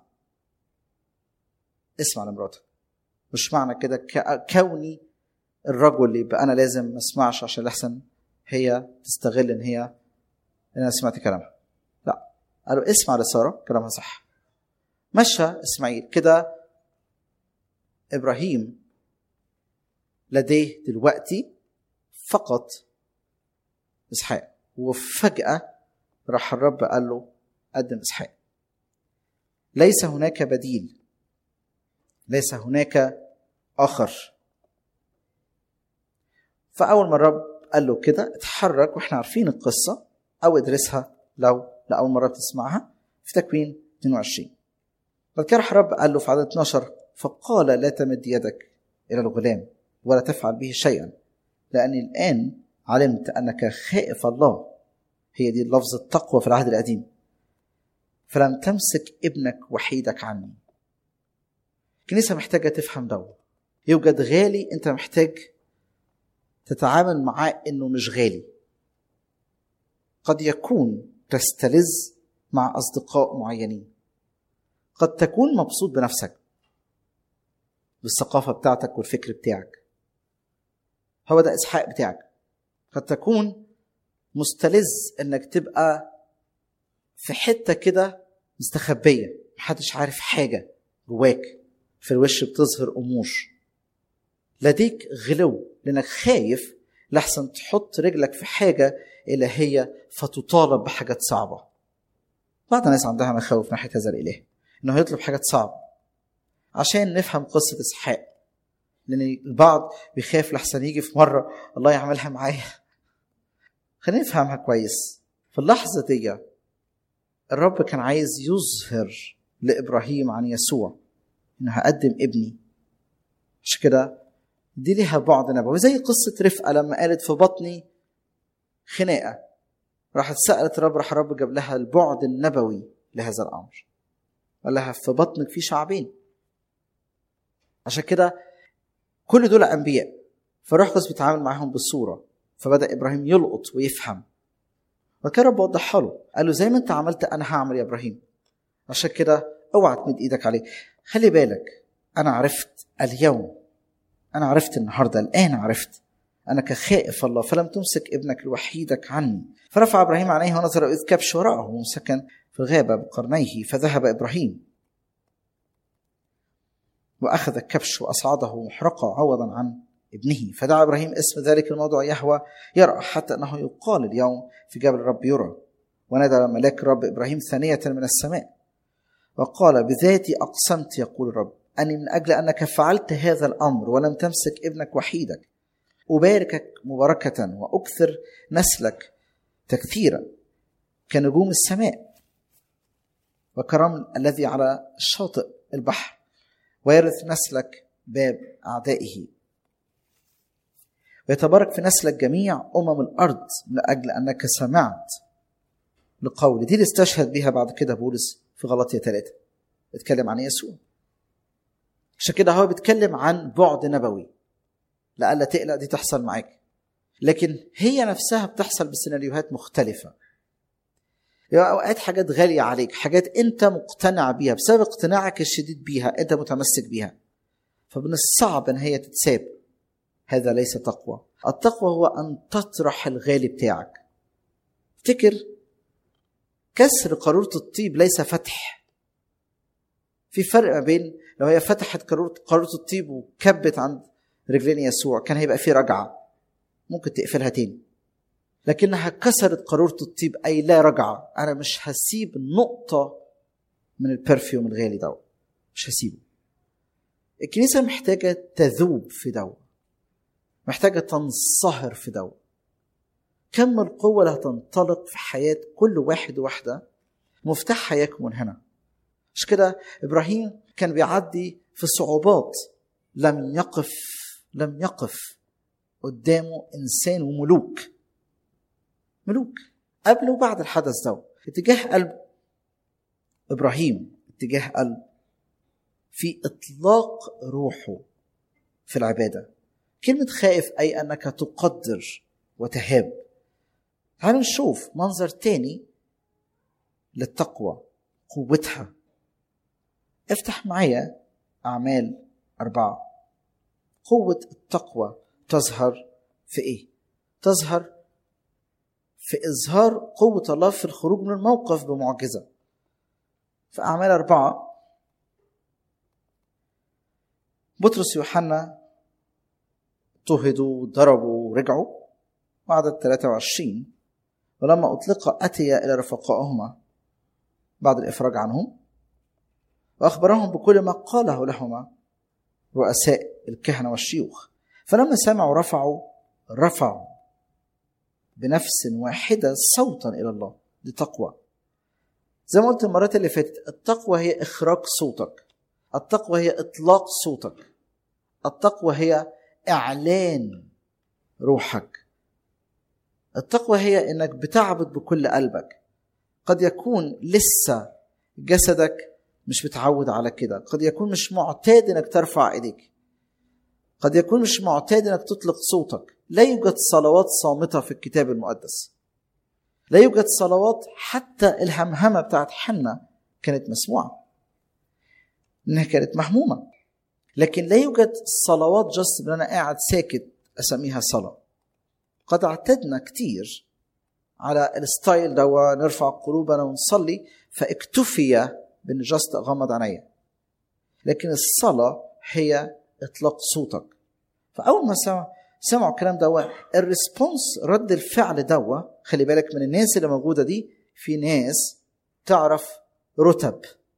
Speaker 2: اسمع لمراتك مش معنى كده كوني الرجل اللي يبقى انا لازم ما اسمعش عشان الاحسن هي تستغل ان هي ان انا سمعت كلامها لا قالوا اسمع لساره كلامها صح مشى اسماعيل كده ابراهيم لديه دلوقتي فقط اسحاق وفجاه راح الرب قال له قدم اسحاق ليس هناك بديل ليس هناك اخر فاول ما الرب قال له كده اتحرك واحنا عارفين القصه او ادرسها لو لاول مره بتسمعها في تكوين 22 بعد كده راح الرب قال له في عدد 12 فقال لا تمد يدك الى الغلام ولا تفعل به شيئا لاني الان علمت انك خائف الله هي دي لفظ التقوى في العهد القديم فلم تمسك ابنك وحيدك عني الكنيسة محتاجة تفهم ده يوجد غالي انت محتاج تتعامل معاه انه مش غالي قد يكون تستلذ مع اصدقاء معينين قد تكون مبسوط بنفسك بالثقافه بتاعتك والفكر بتاعك هو ده اسحاق بتاعك قد تكون مستلذ انك تبقى في حته كده مستخبيه محدش عارف حاجه جواك في الوش بتظهر امور لديك غلو لانك خايف لحسن تحط رجلك في حاجه الهيه فتطالب بحاجات صعبه بعض الناس عندها مخاوف ناحيه هذا الاله انه يطلب حاجات صعبه عشان نفهم قصه اسحاق لان البعض بيخاف لحسن يجي في مره الله يعملها معايا خلينا نفهمها كويس في اللحظه دي الرب كان عايز يظهر لابراهيم عن يسوع انه هقدم ابني عشان كده دي ليها بعد نبوي زي قصة رفقة لما قالت في بطني خناقة راحت سألت الرب راح الرب جاب لها البعد النبوي لهذا الأمر قال لها في بطنك في شعبين عشان كده كل دول أنبياء فالروح القدس بيتعامل معاهم بالصورة فبدأ إبراهيم يلقط ويفهم وكان رب وضحها له قال له زي ما أنت عملت أنا هعمل يا إبراهيم عشان كده اوعى تمد ايدك عليه خلي بالك انا عرفت اليوم انا عرفت النهارده الان عرفت انك خائف الله فلم تمسك ابنك لوحيدك عني فرفع ابراهيم عينيه ونظر اذ كبش وراءه وسكن في الغابه بقرنيه فذهب ابراهيم واخذ الكبش واصعده محرقه عوضا عن ابنه فدعا ابراهيم اسم ذلك الموضع يهوى يرى حتى انه يقال اليوم في جبل الرب يرى ونادى ملاك الرب ابراهيم ثانيه من السماء وقال بذاتي اقسمت يقول الرب اني من اجل انك فعلت هذا الامر ولم تمسك ابنك وحيدك اباركك مباركه واكثر نسلك تكثيرا كنجوم السماء وكرمل الذي على شاطئ البحر ويرث نسلك باب اعدائه ويتبارك في نسلك جميع امم الارض من اجل انك سمعت لقول دي اللي استشهد بها بعد كده بولس في غلطية ثلاثة بيتكلم عن يسوع عشان كده هو بيتكلم عن بعد نبوي لألا تقلق دي تحصل معاك لكن هي نفسها بتحصل بسيناريوهات مختلفة يبقى أوقات حاجات غالية عليك حاجات أنت مقتنع بيها بسبب اقتناعك الشديد بيها أنت متمسك بيها فمن الصعب أن هي تتساب هذا ليس تقوى التقوى هو أن تطرح الغالي بتاعك افتكر كسر قارورة الطيب ليس فتح في فرق ما بين لو هي فتحت قارورة الطيب وكبت عند رجلين يسوع كان هيبقى في رجعة ممكن تقفلها تاني لكنها كسرت قارورة الطيب أي لا رجعة أنا مش هسيب نقطة من البرفيوم الغالي ده مش هسيبه الكنيسة محتاجة تذوب في دواء محتاجة تنصهر في دواء كم القوة اللي هتنطلق في حياة كل واحد وواحدة مفتاحها يكمن هنا مش كده إبراهيم كان بيعدي في صعوبات لم يقف لم يقف قدامه إنسان وملوك ملوك قبل وبعد الحدث ده اتجاه قلب إبراهيم اتجاه قلب في إطلاق روحه في العبادة كلمة خائف أي أنك تقدر وتهاب تعالوا نشوف منظر تاني للتقوى قوتها افتح معايا أعمال أربعة قوة التقوى تظهر في إيه؟ تظهر في إظهار قوة الله في الخروج من الموقف بمعجزة في أعمال أربعة بطرس يوحنا اضطهدوا ضربوا ورجعوا وعدد 23 ولما أطلق أتي إلى رفقائهما بعد الإفراج عنهم وأخبرهم بكل ما قاله لهما رؤساء الكهنة والشيوخ فلما سمعوا رفعوا رفعوا بنفس واحدة صوتا إلى الله دي تقوى زي ما قلت المرات اللي فاتت التقوى هي إخراج صوتك التقوى هي إطلاق صوتك التقوى هي إعلان روحك التقوى هي انك بتعبد بكل قلبك قد يكون لسه جسدك مش متعود على كده قد يكون مش معتاد انك ترفع ايديك قد يكون مش معتاد انك تطلق صوتك لا يوجد صلوات صامته في الكتاب المقدس لا يوجد صلوات حتى الهمهمه بتاعت حنة كانت مسموعه انها كانت مهمومه لكن لا يوجد صلوات جست ان انا قاعد ساكت اسميها صلاه قد اعتدنا كتير على الستايل ده ونرفع قلوبنا ونصلي فاكتفي بان جاست اغمض عينيا لكن الصلاه هي اطلاق صوتك فاول ما سمع سمعوا الكلام ده الريسبونس رد الفعل ده خلي بالك من الناس اللي موجوده دي في ناس تعرف رتب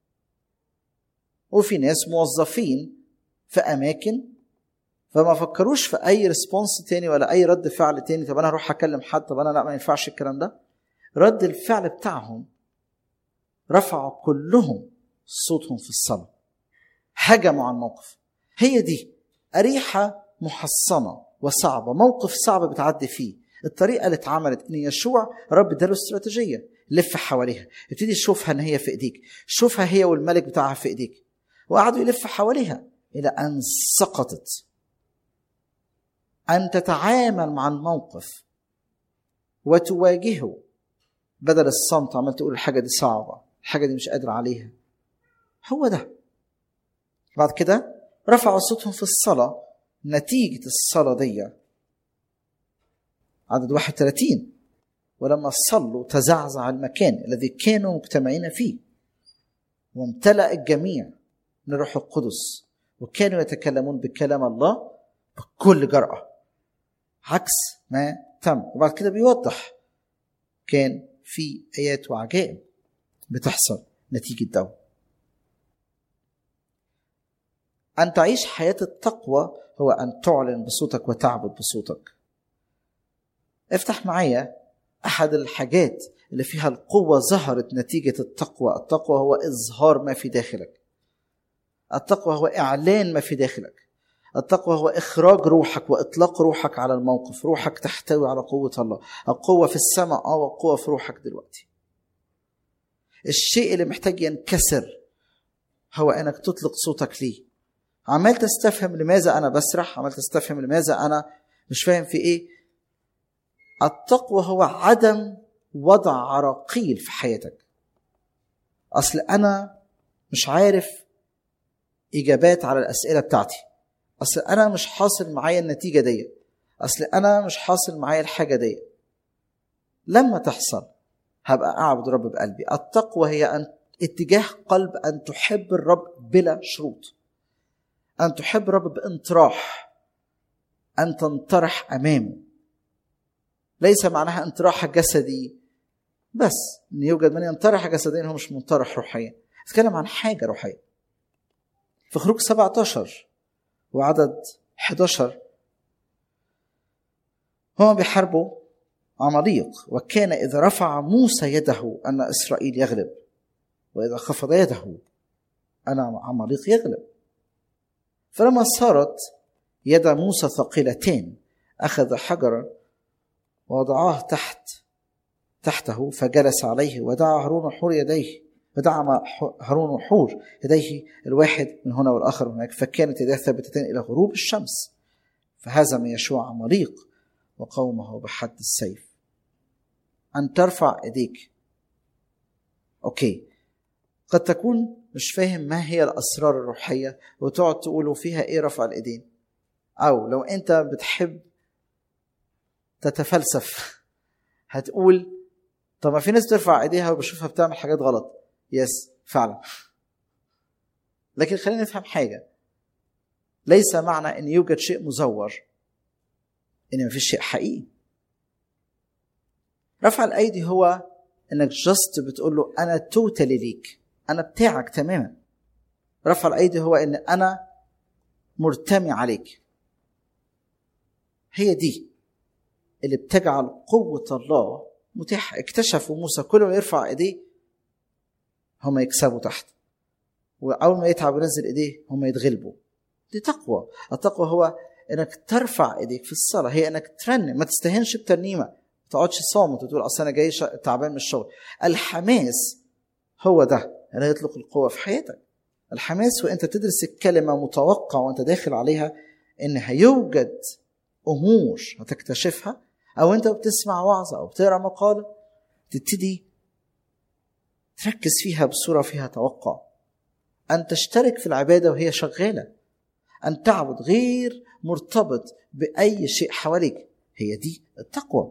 Speaker 2: وفي ناس موظفين في اماكن فما فكروش في اي ريسبونس تاني ولا اي رد فعل تاني طب انا هروح اكلم حد طب انا لا ما ينفعش الكلام ده رد الفعل بتاعهم رفعوا كلهم صوتهم في الصلاه هجموا على الموقف هي دي أريحة محصنة وصعبة موقف صعب بتعدي فيه الطريقة اللي اتعملت إن يشوع رب اداله استراتيجية لف حواليها ابتدي تشوفها إن هي في إيديك شوفها هي والملك بتاعها في إيديك وقعدوا يلف حواليها إلى أن سقطت أن تتعامل مع الموقف وتواجهه بدل الصمت عمال تقول الحاجة دي صعبة الحاجه دي مش قادر عليها هو ده بعد كده رفعوا صوتهم في الصلاه نتيجه الصلاه دي عدد 31 ولما صلوا تزعزع المكان الذي كانوا مجتمعين فيه وامتلأ الجميع من الروح القدس وكانوا يتكلمون بكلام الله بكل جرأة عكس ما تم وبعد كده بيوضح كان في آيات وعجائب بتحصل نتيجة ده أن تعيش حياة التقوى هو أن تعلن بصوتك وتعبد بصوتك افتح معايا أحد الحاجات اللي فيها القوة ظهرت نتيجة التقوى التقوى هو إظهار ما في داخلك التقوى هو إعلان ما في داخلك التقوى هو إخراج روحك وإطلاق روحك على الموقف روحك تحتوي على قوة الله القوة في السماء أو القوة في روحك دلوقتي الشيء اللي محتاج ينكسر هو انك تطلق صوتك ليه عمال تستفهم لماذا انا بسرح عمال تستفهم لماذا انا مش فاهم في ايه التقوى هو عدم وضع عراقيل في حياتك اصل انا مش عارف اجابات على الاسئله بتاعتي اصل انا مش حاصل معايا النتيجه دي اصل انا مش حاصل معايا الحاجه دي لما تحصل هبقى اعبد رب بقلبي التقوى هي ان اتجاه قلب ان تحب الرب بلا شروط ان تحب الرب بانطراح ان تنطرح امامه ليس معناها انطراح جسدي بس ان يوجد من ينطرح جسديا هو مش منطرح روحيا اتكلم عن حاجه روحيه في خروج 17 وعدد 11 هم بيحاربوا عماليق وكان إذا رفع موسى يده أن إسرائيل يغلب وإذا خفض يده أن عماليق يغلب فلما صارت يد موسى ثقيلتين أخذ حجرا ووضعاه تحت تحته فجلس عليه ودعا هارون وحور يديه ودعم هارون وحور يديه الواحد من هنا والآخر من هناك فكانت يداه ثابتتين إلى غروب الشمس فهزم يشوع عماليق وقومه بحد السيف أن ترفع إيديك أوكي قد تكون مش فاهم ما هي الأسرار الروحية وتقعد تقول فيها إيه رفع الإيدين أو لو أنت بتحب تتفلسف هتقول طب ما في ناس ترفع ايديها وبشوفها بتعمل حاجات غلط يس فعلا لكن خلينا نفهم حاجة ليس معنى ان يوجد شيء مزور ان ما فيش شيء حقيقي رفع الايدي هو انك جست بتقول له انا توتالي ليك انا بتاعك تماما رفع الايدي هو ان انا مرتمي عليك هي دي اللي بتجعل قوة الله متاحة اكتشفوا موسى كل ما يرفع ايديه هم يكسبوا تحت واول ما يتعب وينزل ايديه هم يتغلبوا دي تقوى التقوى هو انك ترفع ايديك في الصلاه هي انك ترنم ما تستهنش بترنيمه ما تقعدش صامت وتقول اصل انا جاي تعبان من الشغل الحماس هو ده اللي يطلق القوه في حياتك الحماس وانت تدرس الكلمه متوقع وانت داخل عليها ان هيوجد امور هتكتشفها او انت بتسمع وعظه او بتقرا مقاله تبتدي تركز فيها بصوره فيها توقع ان تشترك في العباده وهي شغاله ان تعبد غير مرتبط باي شيء حواليك هي دي التقوى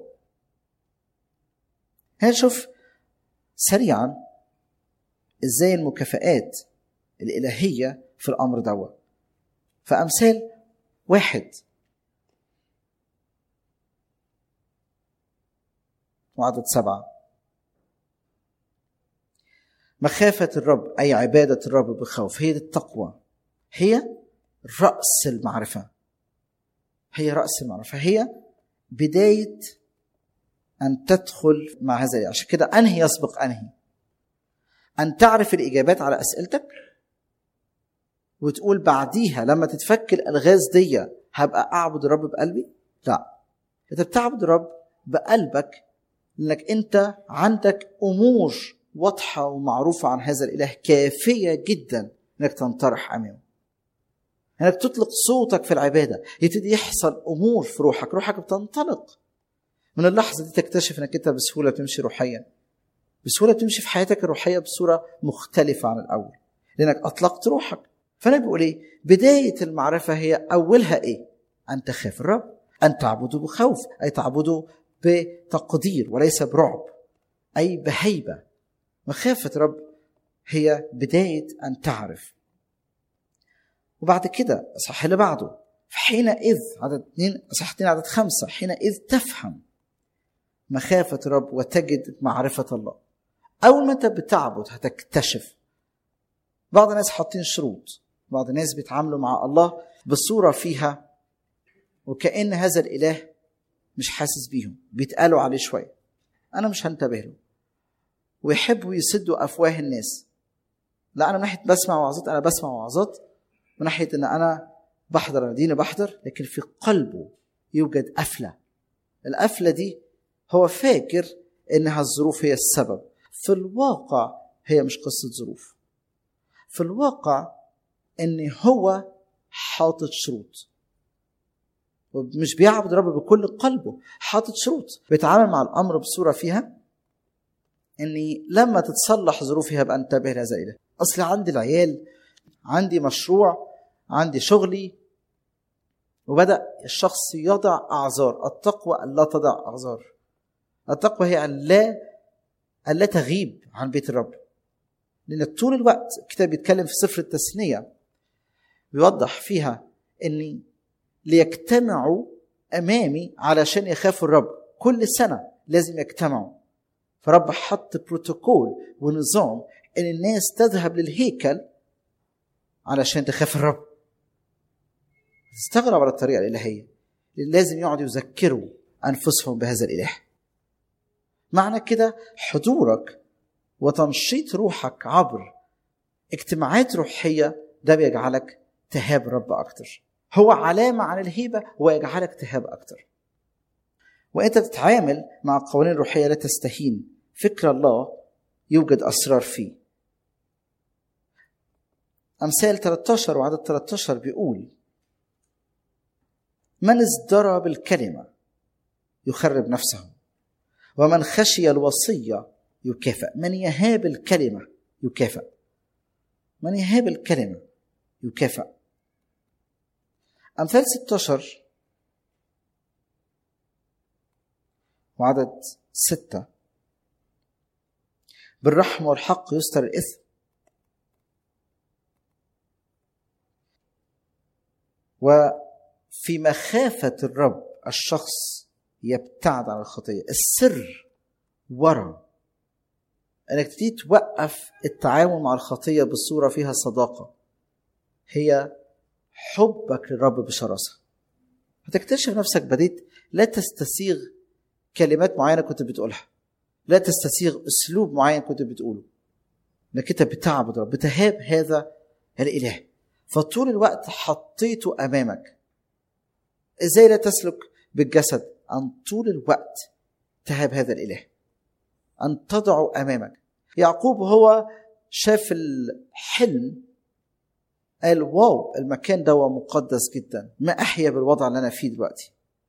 Speaker 2: هنشوف سريعا ازاي المكافآت الالهيه في الامر دوت فامثال واحد وعدد سبعة مخافة الرب أي عبادة الرب بخوف هي دي التقوى هي رأس المعرفة هي رأس المعرفة هي بداية أن تدخل مع هذا عشان كده أنهي يسبق أنهي أن تعرف الإجابات على أسئلتك وتقول بعديها لما تتفك الألغاز دي هبقى أعبد الرب بقلبي لا أنت بتعبد الرب بقلبك لانك انت عندك امور واضحه ومعروفه عن هذا الاله كافيه جدا انك تنطرح امامه انك تطلق صوتك في العباده يبتدي يحصل امور في روحك روحك بتنطلق من اللحظه دي تكتشف انك انت بسهوله تمشي روحيا بسهوله بتمشي في حياتك الروحيه بصوره مختلفه عن الاول لانك اطلقت روحك فانا بيقول ايه بدايه المعرفه هي اولها ايه ان تخاف الرب ان تعبده بخوف اي تعبده بتقدير وليس برعب اي بهيبه مخافه رب هي بدايه ان تعرف وبعد كده اصح اللي بعده حينئذ عدد اثنين اصح اثنين عدد خمسه حينئذ تفهم مخافه رب وتجد معرفه الله اول ما انت بتعبد هتكتشف بعض الناس حاطين شروط بعض الناس بيتعاملوا مع الله بصوره فيها وكأن هذا الإله مش حاسس بيهم بيتقالوا عليه شوية أنا مش هنتبه له ويحبوا يسدوا أفواه الناس لا أنا من ناحية بسمع وعظات أنا بسمع وعظات من ناحية إن أنا بحضر أنا ديني بحضر لكن في قلبه يوجد قفلة القفلة دي هو فاكر إنها الظروف هي السبب في الواقع هي مش قصة ظروف في الواقع إن هو حاطط شروط ومش بيعبد الرب بكل قلبه حاطط شروط بيتعامل مع الامر بصوره فيها اني لما تتصلح ظروفي هبقى انتبه لهذا الاله اصل عندي العيال عندي مشروع عندي شغلي وبدا الشخص يضع اعذار التقوى ان لا تضع اعذار التقوى هي ان لا ان لا تغيب عن بيت الرب لان طول الوقت الكتاب بيتكلم في سفر التثنيه بيوضح فيها اني ليجتمعوا امامي علشان يخافوا الرب كل سنه لازم يجتمعوا فرب حط بروتوكول ونظام ان الناس تذهب للهيكل علشان تخاف الرب تستغرب على الطريقه الالهيه لازم يقعدوا يذكروا انفسهم بهذا الاله معنى كده حضورك وتنشيط روحك عبر اجتماعات روحيه ده بيجعلك تهاب رب اكتر هو علامة عن الهيبة ويجعلك تهاب أكتر وأنت تتعامل مع القوانين الروحية لا تستهين فكر الله يوجد أسرار فيه أمثال 13 وعدد 13 بيقول من ازدرى بالكلمة يخرب نفسه ومن خشي الوصية يكافئ من يهاب الكلمة يكافئ من يهاب الكلمة يكافئ أمثال 16 وعدد ستة بالرحمة والحق يستر الإثم وفي مخافة الرب الشخص يبتعد عن الخطية السر ورا انك تبتدي توقف التعامل مع الخطية بصورة فيها صداقة هي حبك للرب بشراسه هتكتشف نفسك بديت لا تستسيغ كلمات معينه كنت بتقولها لا تستسيغ اسلوب معين كنت بتقوله انك انت بتعبد رب بتهاب هذا الاله فطول الوقت حطيته امامك ازاي لا تسلك بالجسد ان طول الوقت تهاب هذا الاله ان تضعه امامك يعقوب هو شاف الحلم قال واو المكان ده مقدس جدا ما احيا بالوضع اللي انا فيه دلوقتي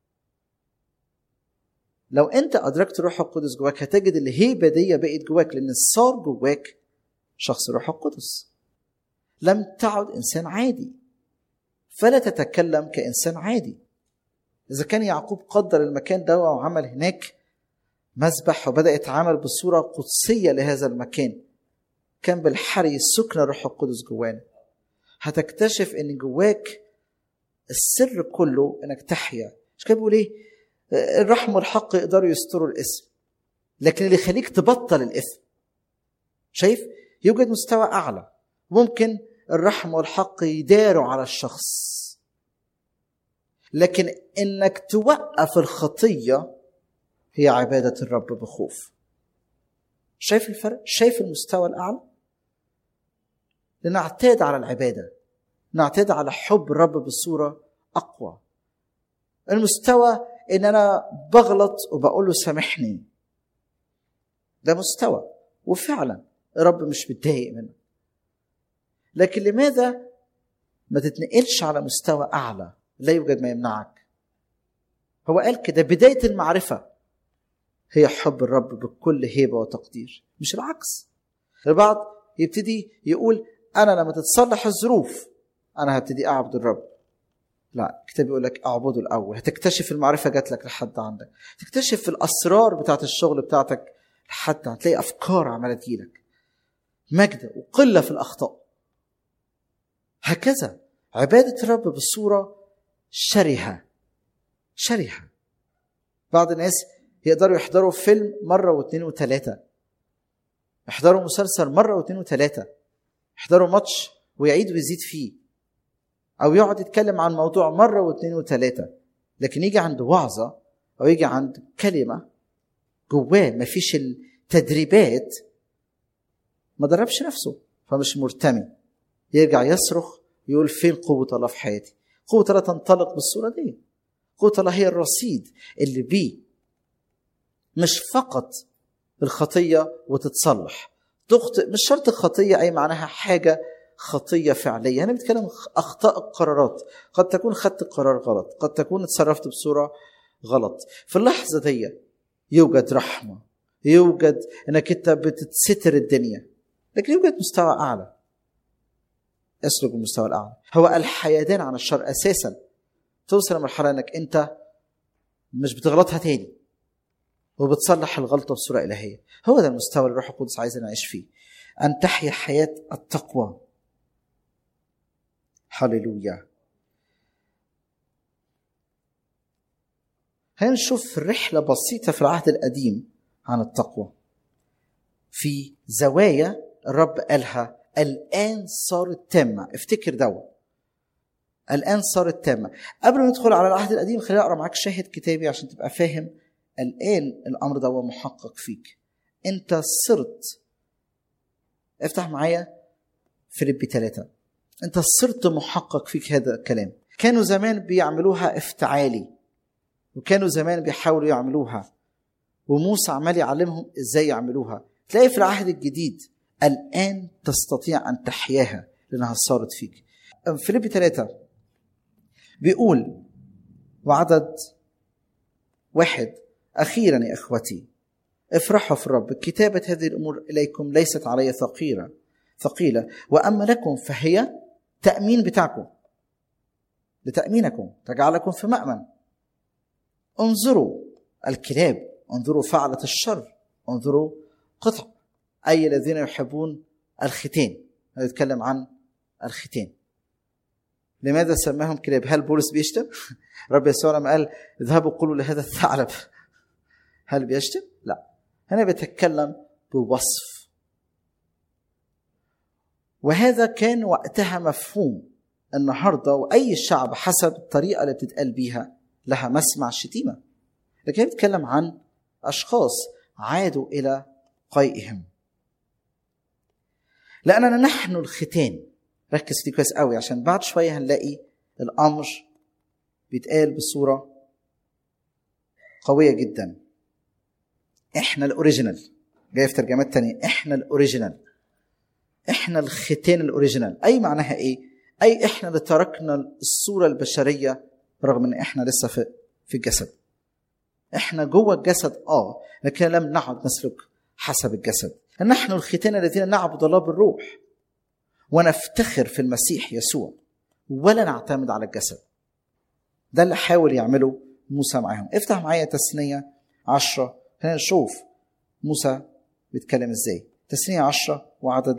Speaker 2: لو انت ادركت روح القدس جواك هتجد الهيبه دي بقت جواك لان صار جواك شخص روح القدس لم تعد انسان عادي فلا تتكلم كانسان عادي اذا كان يعقوب قدر المكان ده وعمل هناك مذبح وبدا يتعامل بصوره قدسيه لهذا المكان كان بالحري سكن الروح القدس جوانا هتكتشف ان جواك السر كله انك تحيا مش كده بيقول ايه الرحم والحق يقدروا يستروا الاسم لكن اللي يخليك تبطل الاثم شايف يوجد مستوى اعلى ممكن الرحم والحق يداروا على الشخص لكن انك توقف الخطيه هي عباده الرب بخوف شايف الفرق شايف المستوى الاعلى لنعتاد على العباده نعتاد على حب الرب بصوره اقوى المستوى ان انا بغلط وبقول له سامحني ده مستوى وفعلا الرب مش متضايق منه لكن لماذا ما تتنقلش على مستوى اعلى لا يوجد ما يمنعك هو قال كده بدايه المعرفه هي حب الرب بكل هيبة وتقدير مش العكس البعض يبتدي يقول أنا لما تتصلح الظروف أنا هبتدي أعبد الرب لا الكتاب يقول لك اعبده الاول هتكتشف المعرفه جات لك لحد عندك تكتشف الاسرار بتاعت الشغل بتاعتك لحد هتلاقي افكار عماله تجيلك مجد وقله في الاخطاء هكذا عباده الرب بصوره شرهه شرهه بعض الناس يقدروا يحضروا فيلم مره واثنين وثلاثه يحضروا مسلسل مره واثنين وثلاثه يحضروا ماتش ويعيد ويزيد فيه او يقعد يتكلم عن موضوع مره واثنين وثلاثه لكن يجي عند وعظه او يجي عند كلمه جواه ما فيش التدريبات ما دربش نفسه فمش مرتمي يرجع يصرخ يقول فين قوة الله في حياتي قوة الله تنطلق بالصورة دي قوة الله هي الرصيد اللي بيه مش فقط الخطية وتتصلح تخطئ مش شرط الخطية أي معناها حاجة خطيه فعليه انا بتكلم اخطاء القرارات قد تكون خدت قرار غلط قد تكون اتصرفت بصوره غلط في اللحظه دي يوجد رحمه يوجد انك انت بتتستر الدنيا لكن يوجد مستوى اعلى اسلك بالمستوى الاعلى هو الحيدان عن الشر اساسا توصل لمرحله انك انت مش بتغلطها تاني وبتصلح الغلطه بصوره الهيه هو ده المستوى اللي الروح القدس عايز نعيش فيه ان تحيا حياه التقوى هللويا هنشوف رحلة بسيطة في العهد القديم عن التقوى في زوايا الرب قالها الآن صارت تامة افتكر دوا الآن صارت تامة قبل ما ندخل على العهد القديم خليني أقرأ معاك شاهد كتابي عشان تبقى فاهم الآن الأمر ده محقق فيك أنت صرت افتح معايا فيليبي ثلاثة انت صرت محقق فيك هذا الكلام كانوا زمان بيعملوها افتعالي وكانوا زمان بيحاولوا يعملوها وموسى عمال يعلمهم ازاي يعملوها تلاقي في العهد الجديد الان تستطيع ان تحياها لانها صارت فيك فيليبي ثلاثة بيقول وعدد واحد أخيرا يا إخوتي افرحوا في الرب كتابة هذه الأمور إليكم ليست علي ثقيلة ثقيلة وأما لكم فهي تأمين بتاعكم لتأمينكم تجعلكم في مأمن انظروا الكلاب انظروا فعلة الشر انظروا قطع أي الذين يحبون الختان يتكلم عن الختان لماذا سماهم كلاب هل بولس بيشتم رب يسوع لما قال اذهبوا قولوا لهذا الثعلب هل بيشتم لا هنا بيتكلم بوصف وهذا كان وقتها مفهوم النهارده واي شعب حسب الطريقه اللي بتتقال بيها لها مسمع الشتيمه لكن هي بتتكلم عن اشخاص عادوا الى قيئهم لاننا نحن الختان ركز فيه كويس قوي عشان بعد شويه هنلاقي الامر بيتقال بصوره قويه جدا احنا الاوريجينال جاي في ترجمات تانية احنا الاوريجينال احنا الختان الاوريجينال اي معناها ايه اي احنا اللي تركنا الصوره البشريه رغم ان احنا لسه في في الجسد احنا جوه الجسد اه لكن لم نعد نسلك حسب الجسد نحن الختان الذين نعبد الله بالروح ونفتخر في المسيح يسوع ولا نعتمد على الجسد ده اللي حاول يعمله موسى معاهم افتح معايا تثنية عشرة خلينا نشوف موسى بيتكلم ازاي تثنية عشرة وعدد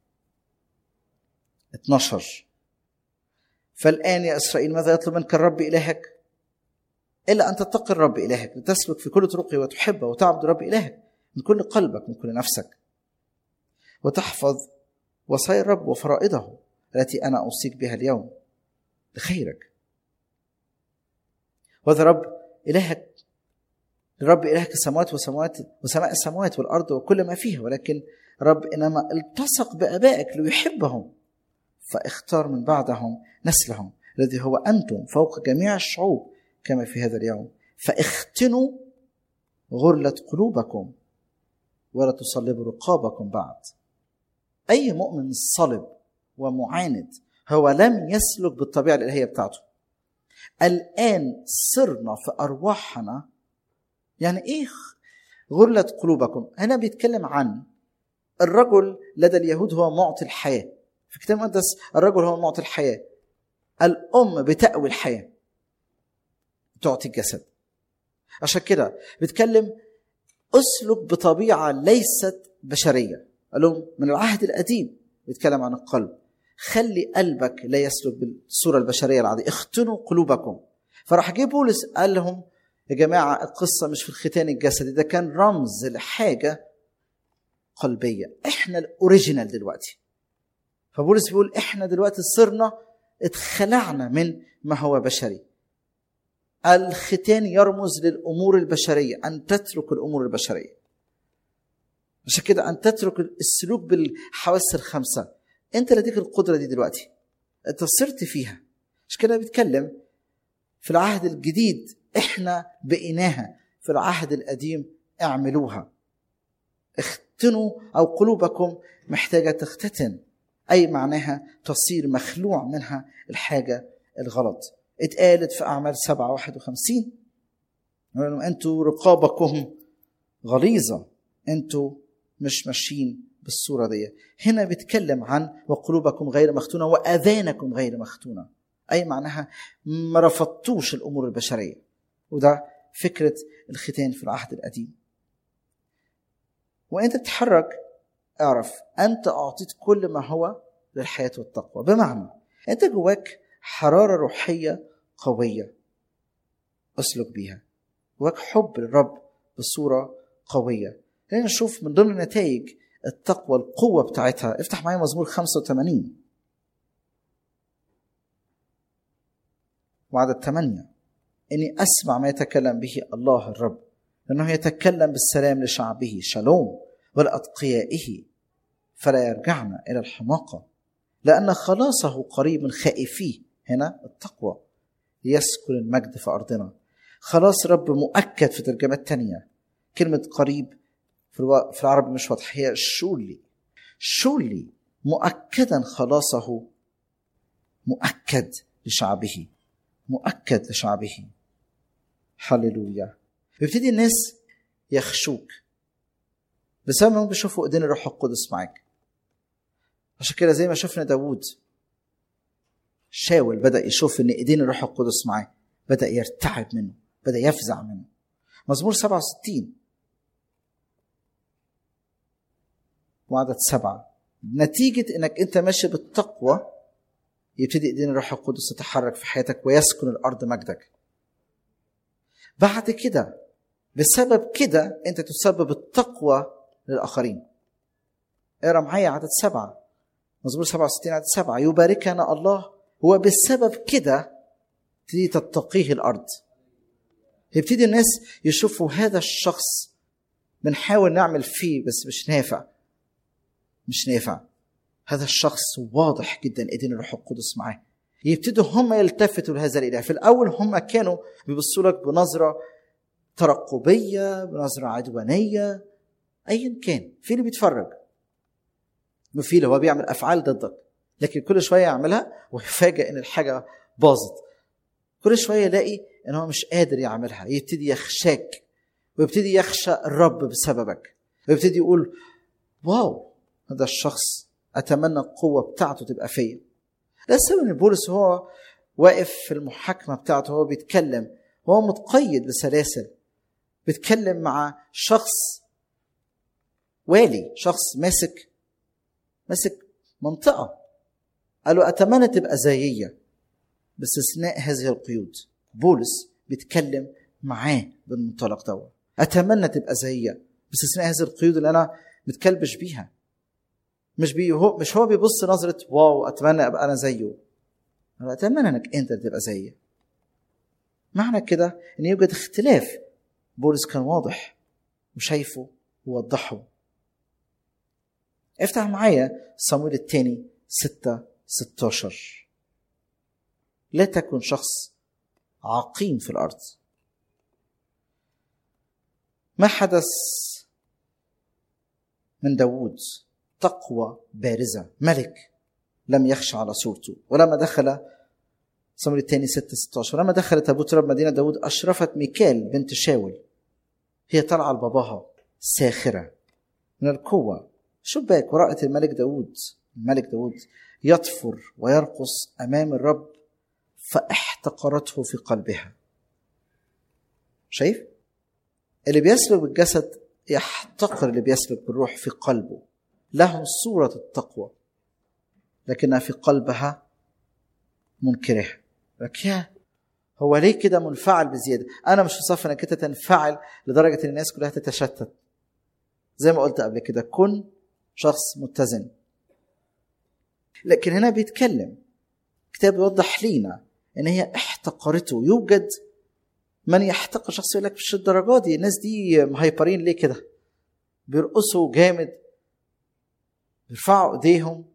Speaker 2: 12 فالآن يا إسرائيل ماذا يطلب منك الرب إلهك إلا أن تتقي الرب إلهك لتسلك في كل طرقه وتحبه وتعبد الرب إلهك من كل قلبك من كل نفسك وتحفظ وصايا الرب وفرائضه التي أنا أوصيك بها اليوم لخيرك وهذا رب إلهك الرب إلهك السماوات وسماوات وسماء السماوات والأرض وكل ما فيها ولكن رب إنما التصق بآبائك ليحبهم فاختار من بعدهم نسلهم الذي هو أنتم فوق جميع الشعوب كما في هذا اليوم فاختنوا غرلة قلوبكم ولا تصلبوا رقابكم بعد أي مؤمن صلب ومعاند هو لم يسلك بالطبيعة الإلهية بتاعته الآن صرنا في أرواحنا يعني إيه غلت قلوبكم هنا بيتكلم عن الرجل لدى اليهود هو معطي الحياة في كتاب المقدس الرجل هو معطي الحياة الأم بتأوي الحياة تعطي الجسد عشان كده بيتكلم اسلك بطبيعة ليست بشرية قال لهم من العهد القديم بيتكلم عن القلب خلي قلبك لا يسلك بالصورة البشرية العادية اختنوا قلوبكم فراح جه بولس قال لهم يا جماعة القصة مش في الختان الجسدي ده كان رمز لحاجة قلبية احنا الاوريجينال دلوقتي فبولس بيقول احنا دلوقتي صرنا اتخلعنا من ما هو بشري الختان يرمز للامور البشريه ان تترك الامور البشريه عشان كده ان تترك السلوك بالحواس الخمسه انت لديك القدره دي دلوقتي انت صرت فيها عشان كده بيتكلم في العهد الجديد احنا بقيناها في العهد القديم اعملوها اختنوا او قلوبكم محتاجه تختتن اي معناها تصير مخلوع منها الحاجه الغلط اتقالت في اعمال 7 51 انه انتوا رقابكم غليظه انتوا مش ماشيين بالصوره دي هنا بيتكلم عن وقلوبكم غير مختونه واذانكم غير مختونه اي معناها ما رفضتوش الامور البشريه وده فكره الختان في العهد القديم وانت تتحرك اعرف انت اعطيت كل ما هو للحياه والتقوى بمعنى انت جواك حراره روحيه قويه اسلك بيها جواك حب للرب بصوره قويه خلينا نشوف من ضمن نتائج التقوى القوه بتاعتها افتح معايا مزمور 85 وعدد 8 اني اسمع ما يتكلم به الله الرب لانه يتكلم بالسلام لشعبه شالوم ولاتقيائه فلا يرجعن الى الحماقه لان خلاصه قريب من خائفيه هنا التقوى ليسكن المجد في ارضنا خلاص رب مؤكد في ترجمات تانية كلمة قريب في, الو... في العربي مش واضحة هي شولي شولي مؤكدا خلاصه مؤكد لشعبه مؤكد لشعبه هللويا بيبتدي الناس يخشوك بسبب انهم بيشوفوا ايدين الروح القدس معاك عشان كده زي ما شفنا داوود شاول بدا يشوف ان ايدين الروح القدس معاه بدا يرتعب منه بدا يفزع منه مزمور 67 وعدد سبعة نتيجة انك انت ماشي بالتقوى يبتدي ايدين الروح القدس تتحرك في حياتك ويسكن الارض مجدك بعد كده بسبب كده انت تسبب التقوى للاخرين اقرا معايا عدد سبعة مزمور 67 عدد سبعة يباركنا الله هو بسبب كده تبتدي تتقيه الارض يبتدي الناس يشوفوا هذا الشخص بنحاول نعمل فيه بس مش نافع مش نافع هذا الشخص واضح جدا ايدين الروح القدس معاه يبتدوا هم يلتفتوا لهذا الاله في الاول هم كانوا بيبصوا لك بنظره ترقبيه بنظره عدوانيه ايا كان في اللي بيتفرج وفي اللي هو بيعمل افعال ضدك لكن كل شويه يعملها ويفاجئ ان الحاجه باظت كل شويه يلاقي ان هو مش قادر يعملها يبتدي يخشاك ويبتدي يخشى الرب بسببك ويبتدي يقول واو هذا الشخص اتمنى القوه بتاعته تبقى فيا ده السبب ان بولس هو واقف في المحاكمه بتاعته هو بيتكلم هو متقيد بسلاسل بيتكلم مع شخص والي شخص ماسك ماسك منطقه قال له اتمنى تبقى زييه باستثناء هذه القيود بولس بيتكلم معاه بالمنطلق دوت اتمنى تبقى زييه باستثناء هذه القيود اللي انا متكلبش بيها مش بي هو مش هو بيبص نظره واو اتمنى ابقى انا زيه انا اتمنى انك انت تبقى زيه معنى كده ان يوجد اختلاف بولس كان واضح وشايفه ووضحه افتح معايا صمويل الثاني 6 16 لا تكن شخص عقيم في الارض ما حدث من داوود تقوى بارزة ملك لم يخشى على صورته ولما دخل صمويل الثاني 6 16 ولما دخلت تابوت رب مدينة داود أشرفت ميكال بنت شاول هي طالعة لباباها ساخرة من القوة شوف بالك ورأت الملك داود الملك داود يطفر ويرقص أمام الرب فاحتقرته في قلبها شايف اللي بيسلك بالجسد يحتقر اللي بيسلك بالروح في قلبه له صورة التقوى لكنها في قلبها منكره لك يا هو ليه كده منفعل بزيادة أنا مش في صف أنك أنت تنفعل لدرجة أن الناس كلها تتشتت زي ما قلت قبل كده كن شخص متزن لكن هنا بيتكلم كتاب يوضح لينا ان هي احتقرته يوجد من يحتقر شخص يقول لك مش الدرجات دي الناس دي مهيبرين ليه كده بيرقصوا جامد بيرفعوا ايديهم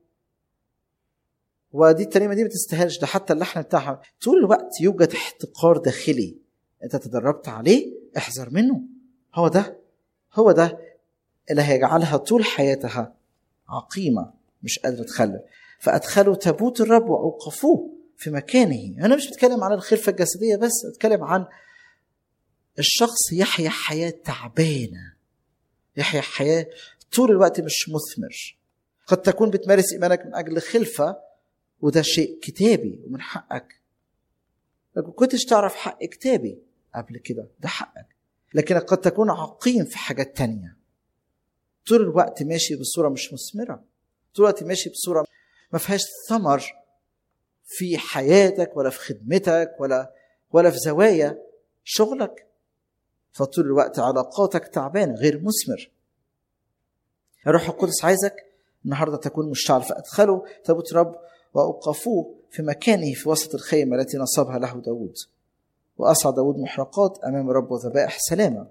Speaker 2: ودي الترنيمه دي ما تستاهلش ده حتى اللحن بتاعها طول الوقت يوجد احتقار داخلي انت تدربت عليه احذر منه هو ده هو ده اللي هيجعلها طول حياتها عقيمه مش قادره تخلف فادخلوا تابوت الرب واوقفوه في مكانه انا مش بتكلم عن الخلفه الجسديه بس بتكلم عن الشخص يحيا حياه تعبانه يحيا حياه طول الوقت مش مثمر قد تكون بتمارس ايمانك من اجل خلفه وده شيء كتابي ومن حقك لكن كنتش تعرف حق كتابي قبل كده ده حقك لكن قد تكون عقيم في حاجات تانية طول الوقت ماشي بصورة مش مثمرة طول الوقت ماشي بصورة ما فيهاش ثمر في حياتك ولا في خدمتك ولا ولا في زوايا شغلك فطول الوقت علاقاتك تعبانة غير مثمر الروح القدس عايزك النهارده تكون مشتعل فادخلوا تابوت رب واوقفوه في مكانه في وسط الخيمه التي نصبها له داود واصعد داود محرقات امام الرب وذبائح سلامه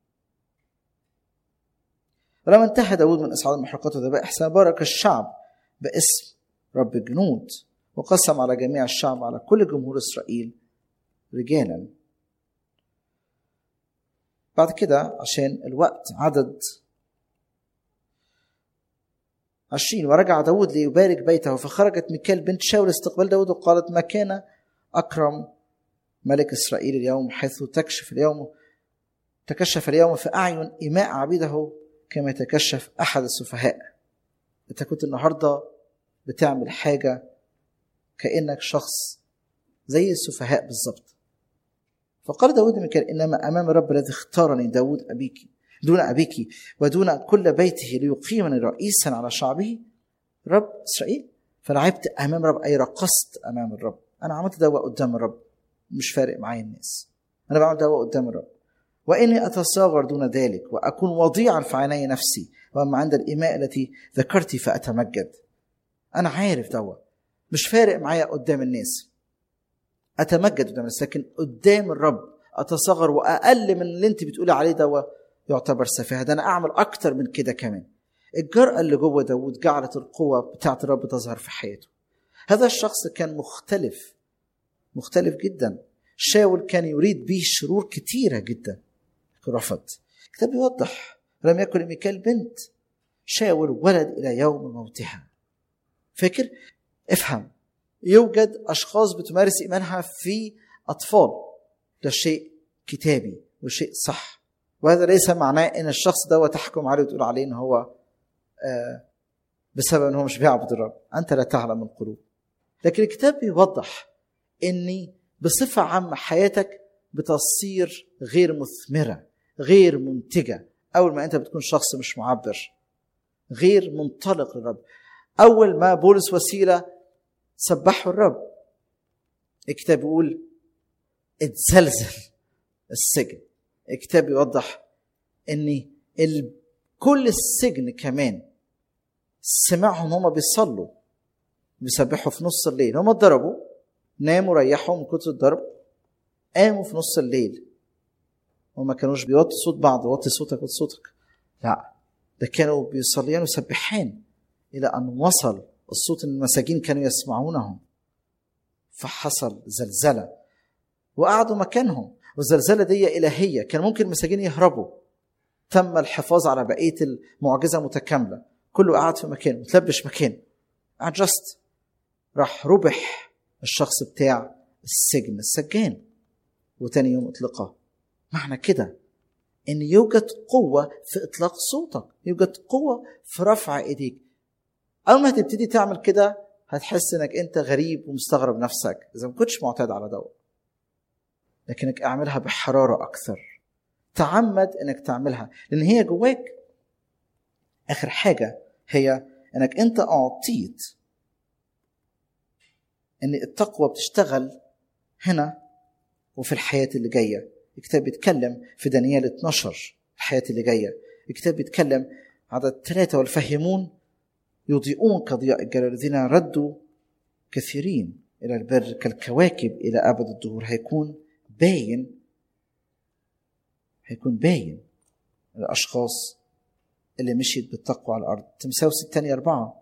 Speaker 2: ولما انتهى داود من اصعاد المحرقات وذبائح سلامه بارك الشعب باسم رب الجنود وقسم على جميع الشعب على كل جمهور اسرائيل رجالا بعد كده عشان الوقت عدد عشرين ورجع داود ليبارك بيته فخرجت ميكال بنت شاول استقبال داود وقالت ما كان أكرم ملك إسرائيل اليوم حيث تكشف اليوم تكشف اليوم في أعين إماء عبيده كما يتكشف أحد السفهاء أنت كنت النهاردة بتعمل حاجة كأنك شخص زي السفهاء بالظبط فقال داود ميكال إنما أمام الرب الذي اختارني داود أبيك دون أبيك ودون كل بيته ليقيمني رئيسا على شعبه رب إسرائيل فلعبت أمام رب أي رقصت أمام الرب أنا عملت دواء قدام الرب مش فارق معايا الناس أنا بعمل دواء قدام الرب وإني أتصاغر دون ذلك وأكون وضيعا في عيني نفسي وأما عند الإماء التي ذكرت فأتمجد أنا عارف دواء مش فارق معايا قدام الناس أتمجد قدام الناس لكن قدام الرب أتصغر وأقل من اللي أنت بتقولي عليه دواء يعتبر سفاهة ده أنا أعمل أكتر من كده كمان الجرأة اللي جوه داود جعلت القوة بتاعت الرب تظهر في حياته هذا الشخص كان مختلف مختلف جدا شاول كان يريد به شرور كتيرة جدا رفض الكتاب يوضح لم يكن ميكال بنت شاول ولد إلى يوم موتها فاكر افهم يوجد أشخاص بتمارس إيمانها في أطفال ده شيء كتابي وشيء صح وهذا ليس معناه ان الشخص ده تحكم عليه وتقول عليه ان هو آه بسبب ان هو مش بيعبد الرب انت لا تعلم القلوب لكن الكتاب بيوضح ان بصفه عامه حياتك بتصير غير مثمره غير منتجه اول ما انت بتكون شخص مش معبر غير منطلق للرب اول ما بولس وسيله سبحوا الرب الكتاب يقول اتزلزل السجن الكتاب يوضح ان ال... كل السجن كمان سمعهم هما بيصلوا بيسبحوا في نص الليل هما اتضربوا ناموا ريحوا من كتر الضرب قاموا في نص الليل وما كانوش بيوطوا صوت بعض وطي صوتك وطي صوتك لا ده كانوا بيصليان ويسبحان الى ان وصل الصوت المساجين كانوا يسمعونه فحصل زلزله وقعدوا مكانهم والزلزله دي الهيه كان ممكن المساجين يهربوا تم الحفاظ على بقيه المعجزه متكامله كله قعد في مكانه متلبش مكانه قعد جاست راح ربح الشخص بتاع السجن السجان وتاني يوم اطلقه معنى كده ان يوجد قوه في اطلاق صوتك يوجد قوه في رفع ايديك اول ما تبتدي تعمل كده هتحس انك انت غريب ومستغرب نفسك اذا ما كنتش معتاد على ده لكنك اعملها بحراره اكثر تعمد انك تعملها لان هي جواك اخر حاجه هي انك انت اعطيت ان التقوى بتشتغل هنا وفي الحياه اللي جايه الكتاب بيتكلم في دانيال 12 الحياه اللي جايه الكتاب بيتكلم عدد ثلاثه والفهمون يضيئون كضياء الجلال الذين ردوا كثيرين الى البر كالكواكب الى ابد الدهور هيكون باين هيكون باين الاشخاص اللي مشيت بالتقوى على الارض تمساوس الثانية أربعة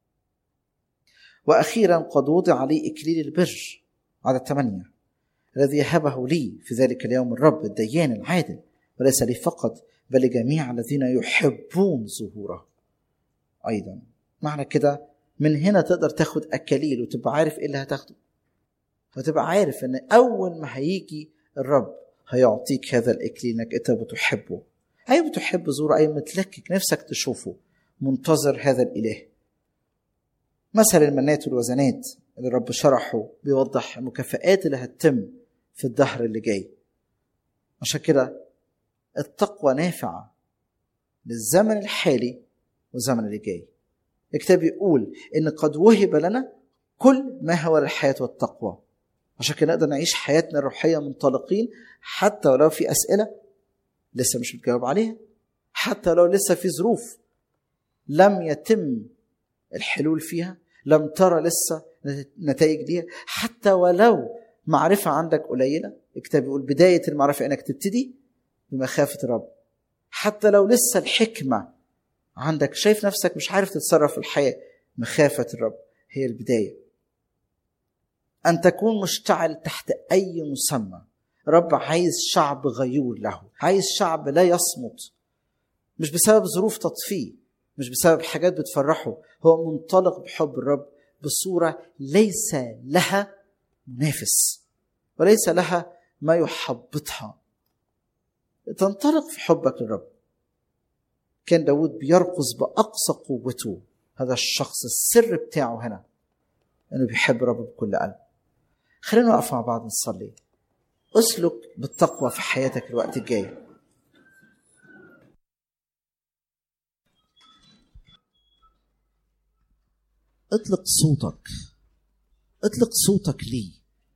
Speaker 2: وأخيرا قد وضع لي إكليل البر عدد ثمانية الذي يهبه لي في ذلك اليوم الرب الديان العادل وليس لي فقط بل لجميع الذين يحبون ظهوره أيضا معنى كده من هنا تقدر تاخد أكاليل وتبقى عارف إيه اللي هتاخده وتبقى عارف إن أول ما هيجي الرب هيعطيك هذا الإكليل إنك أنت بتحبه أي بتحب زور أي متلكك نفسك تشوفه منتظر هذا الإله مثل المنات والوزنات اللي الرب شرحه بيوضح المكافآت اللي هتتم في الدهر اللي جاي عشان كده التقوى نافعة للزمن الحالي والزمن اللي جاي الكتاب يقول ان قد وهب لنا كل ما هو للحياة والتقوى عشان كده نقدر نعيش حياتنا الروحية منطلقين حتى ولو في أسئلة لسه مش بتجاوب عليها حتى لو لسه في ظروف لم يتم الحلول فيها لم ترى لسه نتائج ليها حتى ولو معرفة عندك قليلة الكتاب يقول بداية المعرفة انك تبتدي بمخافة الرب حتى لو لسه الحكمة عندك شايف نفسك مش عارف تتصرف في الحياة مخافة الرب هي البداية أن تكون مشتعل تحت أي مسمى رب عايز شعب غيور له عايز شعب لا يصمت مش بسبب ظروف تطفيه مش بسبب حاجات بتفرحه هو منطلق بحب الرب بصورة ليس لها منافس وليس لها ما يحبطها تنطلق في حبك للرب كان داود بيرقص بأقصى قوته هذا الشخص السر بتاعه هنا انه بيحب الرب بكل قلب خلينا نقف مع بعض نصلي اسلك بالتقوى في حياتك الوقت الجاي اطلق صوتك اطلق صوتك لي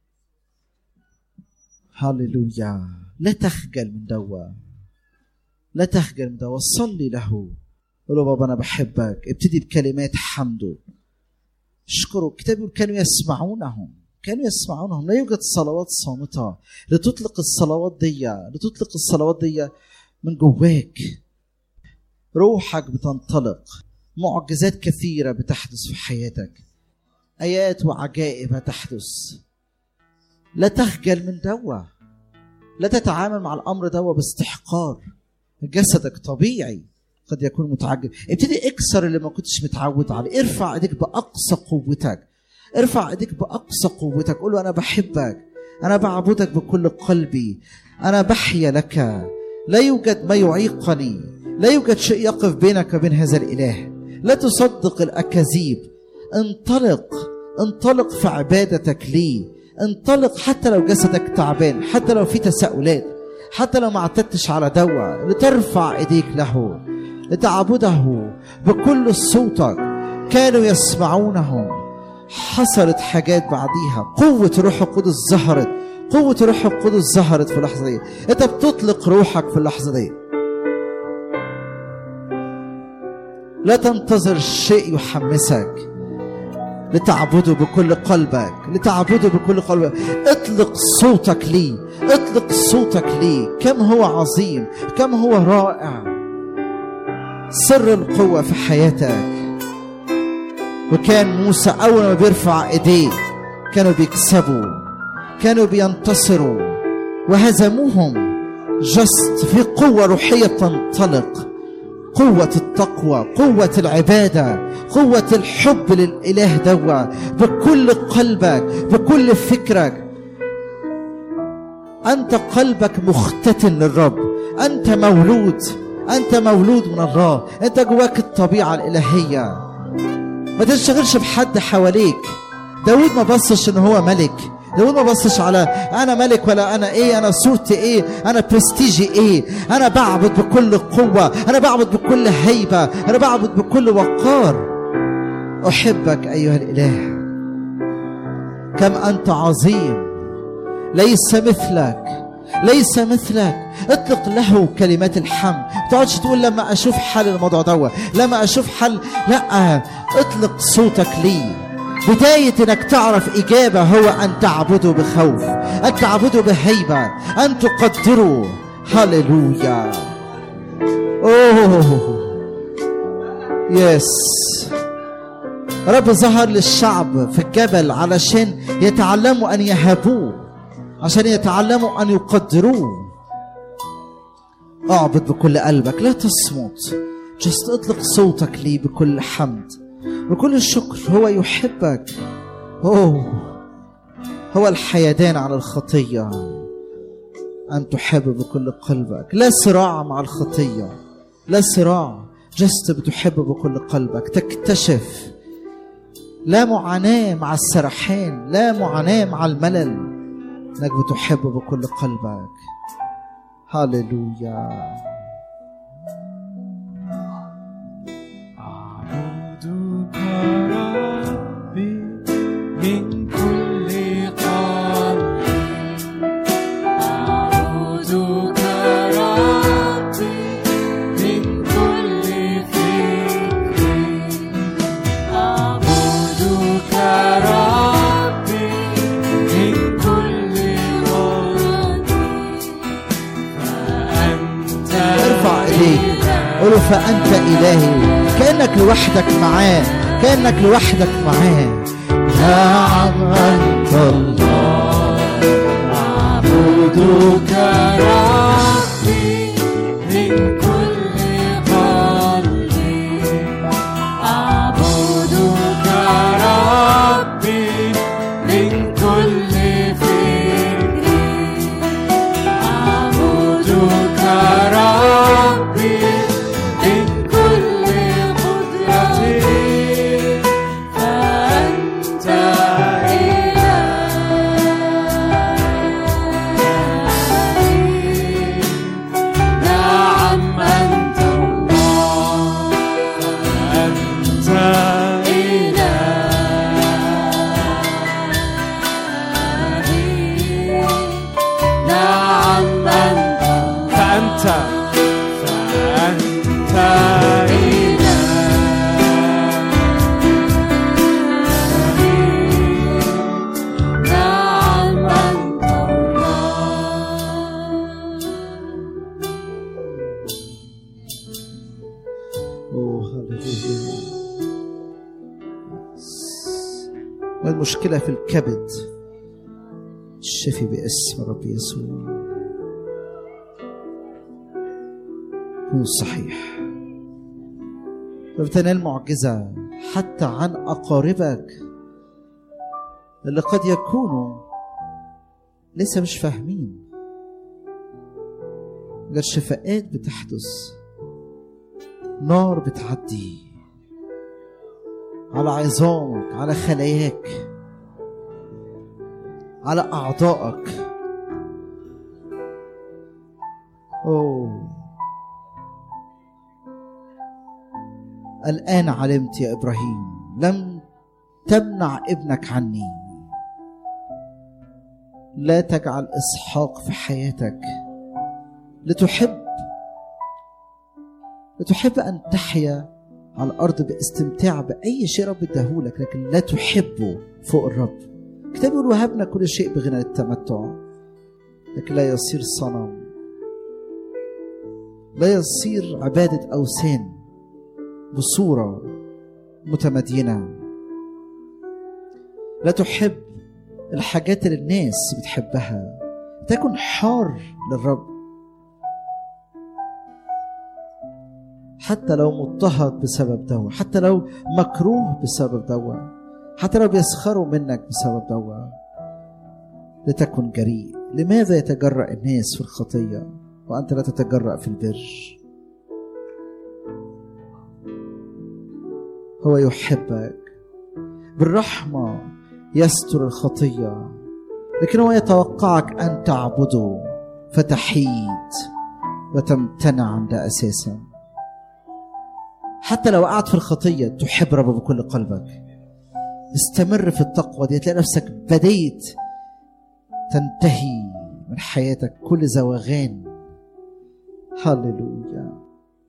Speaker 2: هللويا لا تخجل من دوا لا تخجل من دوا صلي له قول له بابا انا بحبك ابتدي بكلمات حمده اشكره الكتاب يقول كانوا يسمعونهم كانوا يسمعونهم لا يوجد صلوات صامتة لتطلق الصلوات دي لتطلق الصلوات دي من جواك روحك بتنطلق معجزات كثيرة بتحدث في حياتك آيات وعجائب هتحدث لا تخجل من دوا لا تتعامل مع الأمر دوا باستحقار جسدك طبيعي قد يكون متعجب ابتدي اكسر اللي ما كنتش متعود عليه ارفع ايديك بأقصى قوتك ارفع ايديك باقصى قوتك قول له انا بحبك انا بعبدك بكل قلبي انا بحيا لك لا يوجد ما يعيقني لا يوجد شيء يقف بينك وبين هذا الاله لا تصدق الاكاذيب انطلق انطلق في عبادتك لي انطلق حتى لو جسدك تعبان حتى لو في تساؤلات حتى لو ما اعتدتش على دواء لترفع ايديك له لتعبده بكل صوتك كانوا يسمعونهم حصلت حاجات بعديها قوة روح القدس ظهرت قوة روح القدس ظهرت في اللحظة دي انت بتطلق روحك في اللحظة دي لا تنتظر شيء يحمسك لتعبده بكل قلبك لتعبده بكل قلبك اطلق صوتك لي اطلق صوتك لي كم هو عظيم كم هو رائع سر القوة في حياتك وكان موسى اول ما بيرفع ايديه كانوا بيكسبوا كانوا بينتصروا وهزموهم جست في قوة روحية تنطلق قوة التقوى قوة العبادة قوة الحب للإله دوا بكل قلبك بكل فكرك أنت قلبك مختتن للرب انت مولود انت مولود من الله انت جواك الطبيعه الالهيه ما تنشغلش بحد حواليك داود ما بصش ان هو ملك داود ما بصش على انا ملك ولا انا ايه انا صورتي ايه انا برستيجي ايه انا بعبد بكل قوه انا بعبد بكل هيبه انا بعبد بكل وقار احبك ايها الاله كم انت عظيم ليس مثلك ليس مثلك اطلق له كلمات الحمد ما تقعدش تقول لما اشوف حل الموضوع دوت لما اشوف حل لا اطلق صوتك لي بداية انك تعرف اجابة هو ان تعبده بخوف ان تعبده بهيبة ان تقدره هللويا اوه يس رب ظهر للشعب في الجبل علشان يتعلموا ان يهابوه عشان يتعلموا ان يقدروه اعبد بكل قلبك لا تصمت جست اطلق صوتك لي بكل حمد بكل الشكر هو يحبك اوه هو الحيدان على الخطيه ان تحب بكل قلبك لا صراع مع الخطيه لا صراع جست بتحب بكل قلبك تكتشف لا معاناه مع السرحان لا معاناه مع الملل انك بتحب بكل قلبك هللويا
Speaker 3: أعبدك ربي من كل قلبي أعبدك ربي من كل فكري أعبدك ربي من كل قلبي فأنت
Speaker 2: ارفع ايديك قول له فانت الهي كانك لوحدك معاه كانك لوحدك معاه نعم انت الله
Speaker 3: أعبدك ربي من كل قلبي أعبدك ربي من كل فكري أعبدك ربي من كل قدرتي فأنت إلهي نعم أنت الله فأنت إلهي نعم أنت فأنت فأنت إلهي نعم أنت الله
Speaker 2: اوه هللويا المشكلة في الكبد الشفي باسم الرب يسوع كون صحيح فبتنال معجزة حتى عن أقاربك اللي قد يكونوا لسه مش فاهمين غير شفاءات بتحدث نار بتعدي على عظامك على خلاياك على أعضائك أوه الآن علمت يا إبراهيم لم تمنع ابنك عني لا تجعل إسحاق في حياتك لتحب لتحب أن تحيا على الأرض باستمتاع بأي شيء رب اداهولك لكن لا تحبه فوق الرب كتاب يقول وهبنا كل شيء بغنى التمتع لكن لا يصير صنم لا يصير عبادة أوثان بصورة متمدينة لا تحب الحاجات اللي الناس بتحبها تكن حار للرب حتى لو مضطهد بسبب دوا حتى لو مكروه بسبب دوا حتى لو بيسخروا منك بسبب دوا لتكن جريء لماذا يتجرأ الناس في الخطية وأنت لا تتجرأ في البر هو يحبك بالرحمة يستر الخطية لكن هو يتوقعك أن تعبده فتحيد وتمتنع عن ده أساسا حتى لو وقعت في الخطية تحب رب بكل قلبك استمر في التقوى دي تلاقي نفسك بديت تنتهي من حياتك كل زواغان هللويا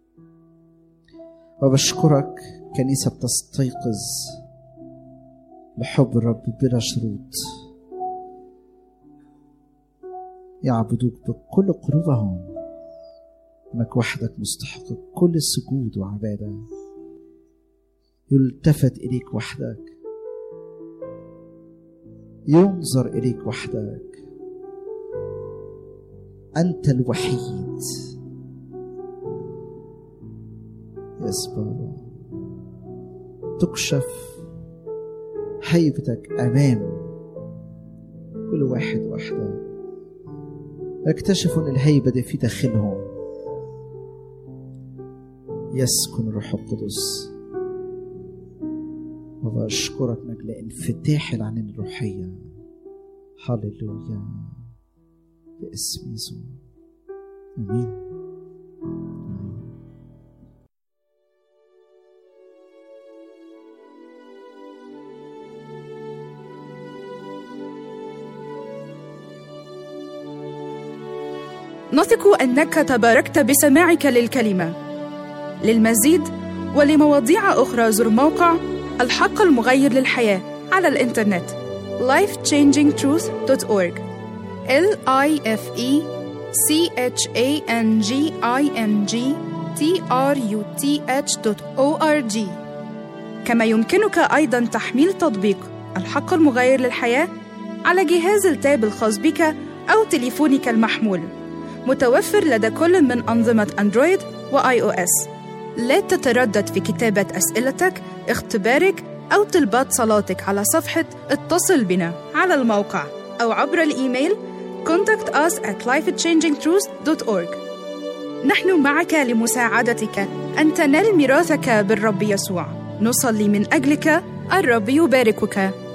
Speaker 2: وبشكرك كنيسة بتستيقظ لحب الرب بلا شروط يعبدوك بكل قلوبهم انك وحدك مستحق كل السجود وعباده يلتفت اليك وحدك ينظر اليك وحدك انت الوحيد يس بابا تكشف هيبتك امام كل واحد واحده يكتشفوا ان الهيبه دي في داخلهم يسكن الروح القدس وبشكرك من اجل انفتاح العينين الروحيه هللويا باسم يسوع امين آمين.
Speaker 1: نثق انك تباركت بسماعك للكلمه للمزيد ولمواضيع اخرى زر موقع الحق المغير للحياه على الانترنت lifechangingtruth.org l i f e c h a n g i n g t r u t h.org كما يمكنك ايضا تحميل تطبيق الحق المغير للحياه على جهاز التاب الخاص بك او تليفونك المحمول متوفر لدى كل من أنظمة أندرويد وآي أو إس. لا تتردد في كتابة أسئلتك، اختبارك أو طلبات صلاتك على صفحة اتصل بنا على الموقع أو عبر الإيميل contact us at lifechangingtruth.org نحن معك لمساعدتك أن تنال ميراثك بالرب يسوع نصلي من أجلك الرب يباركك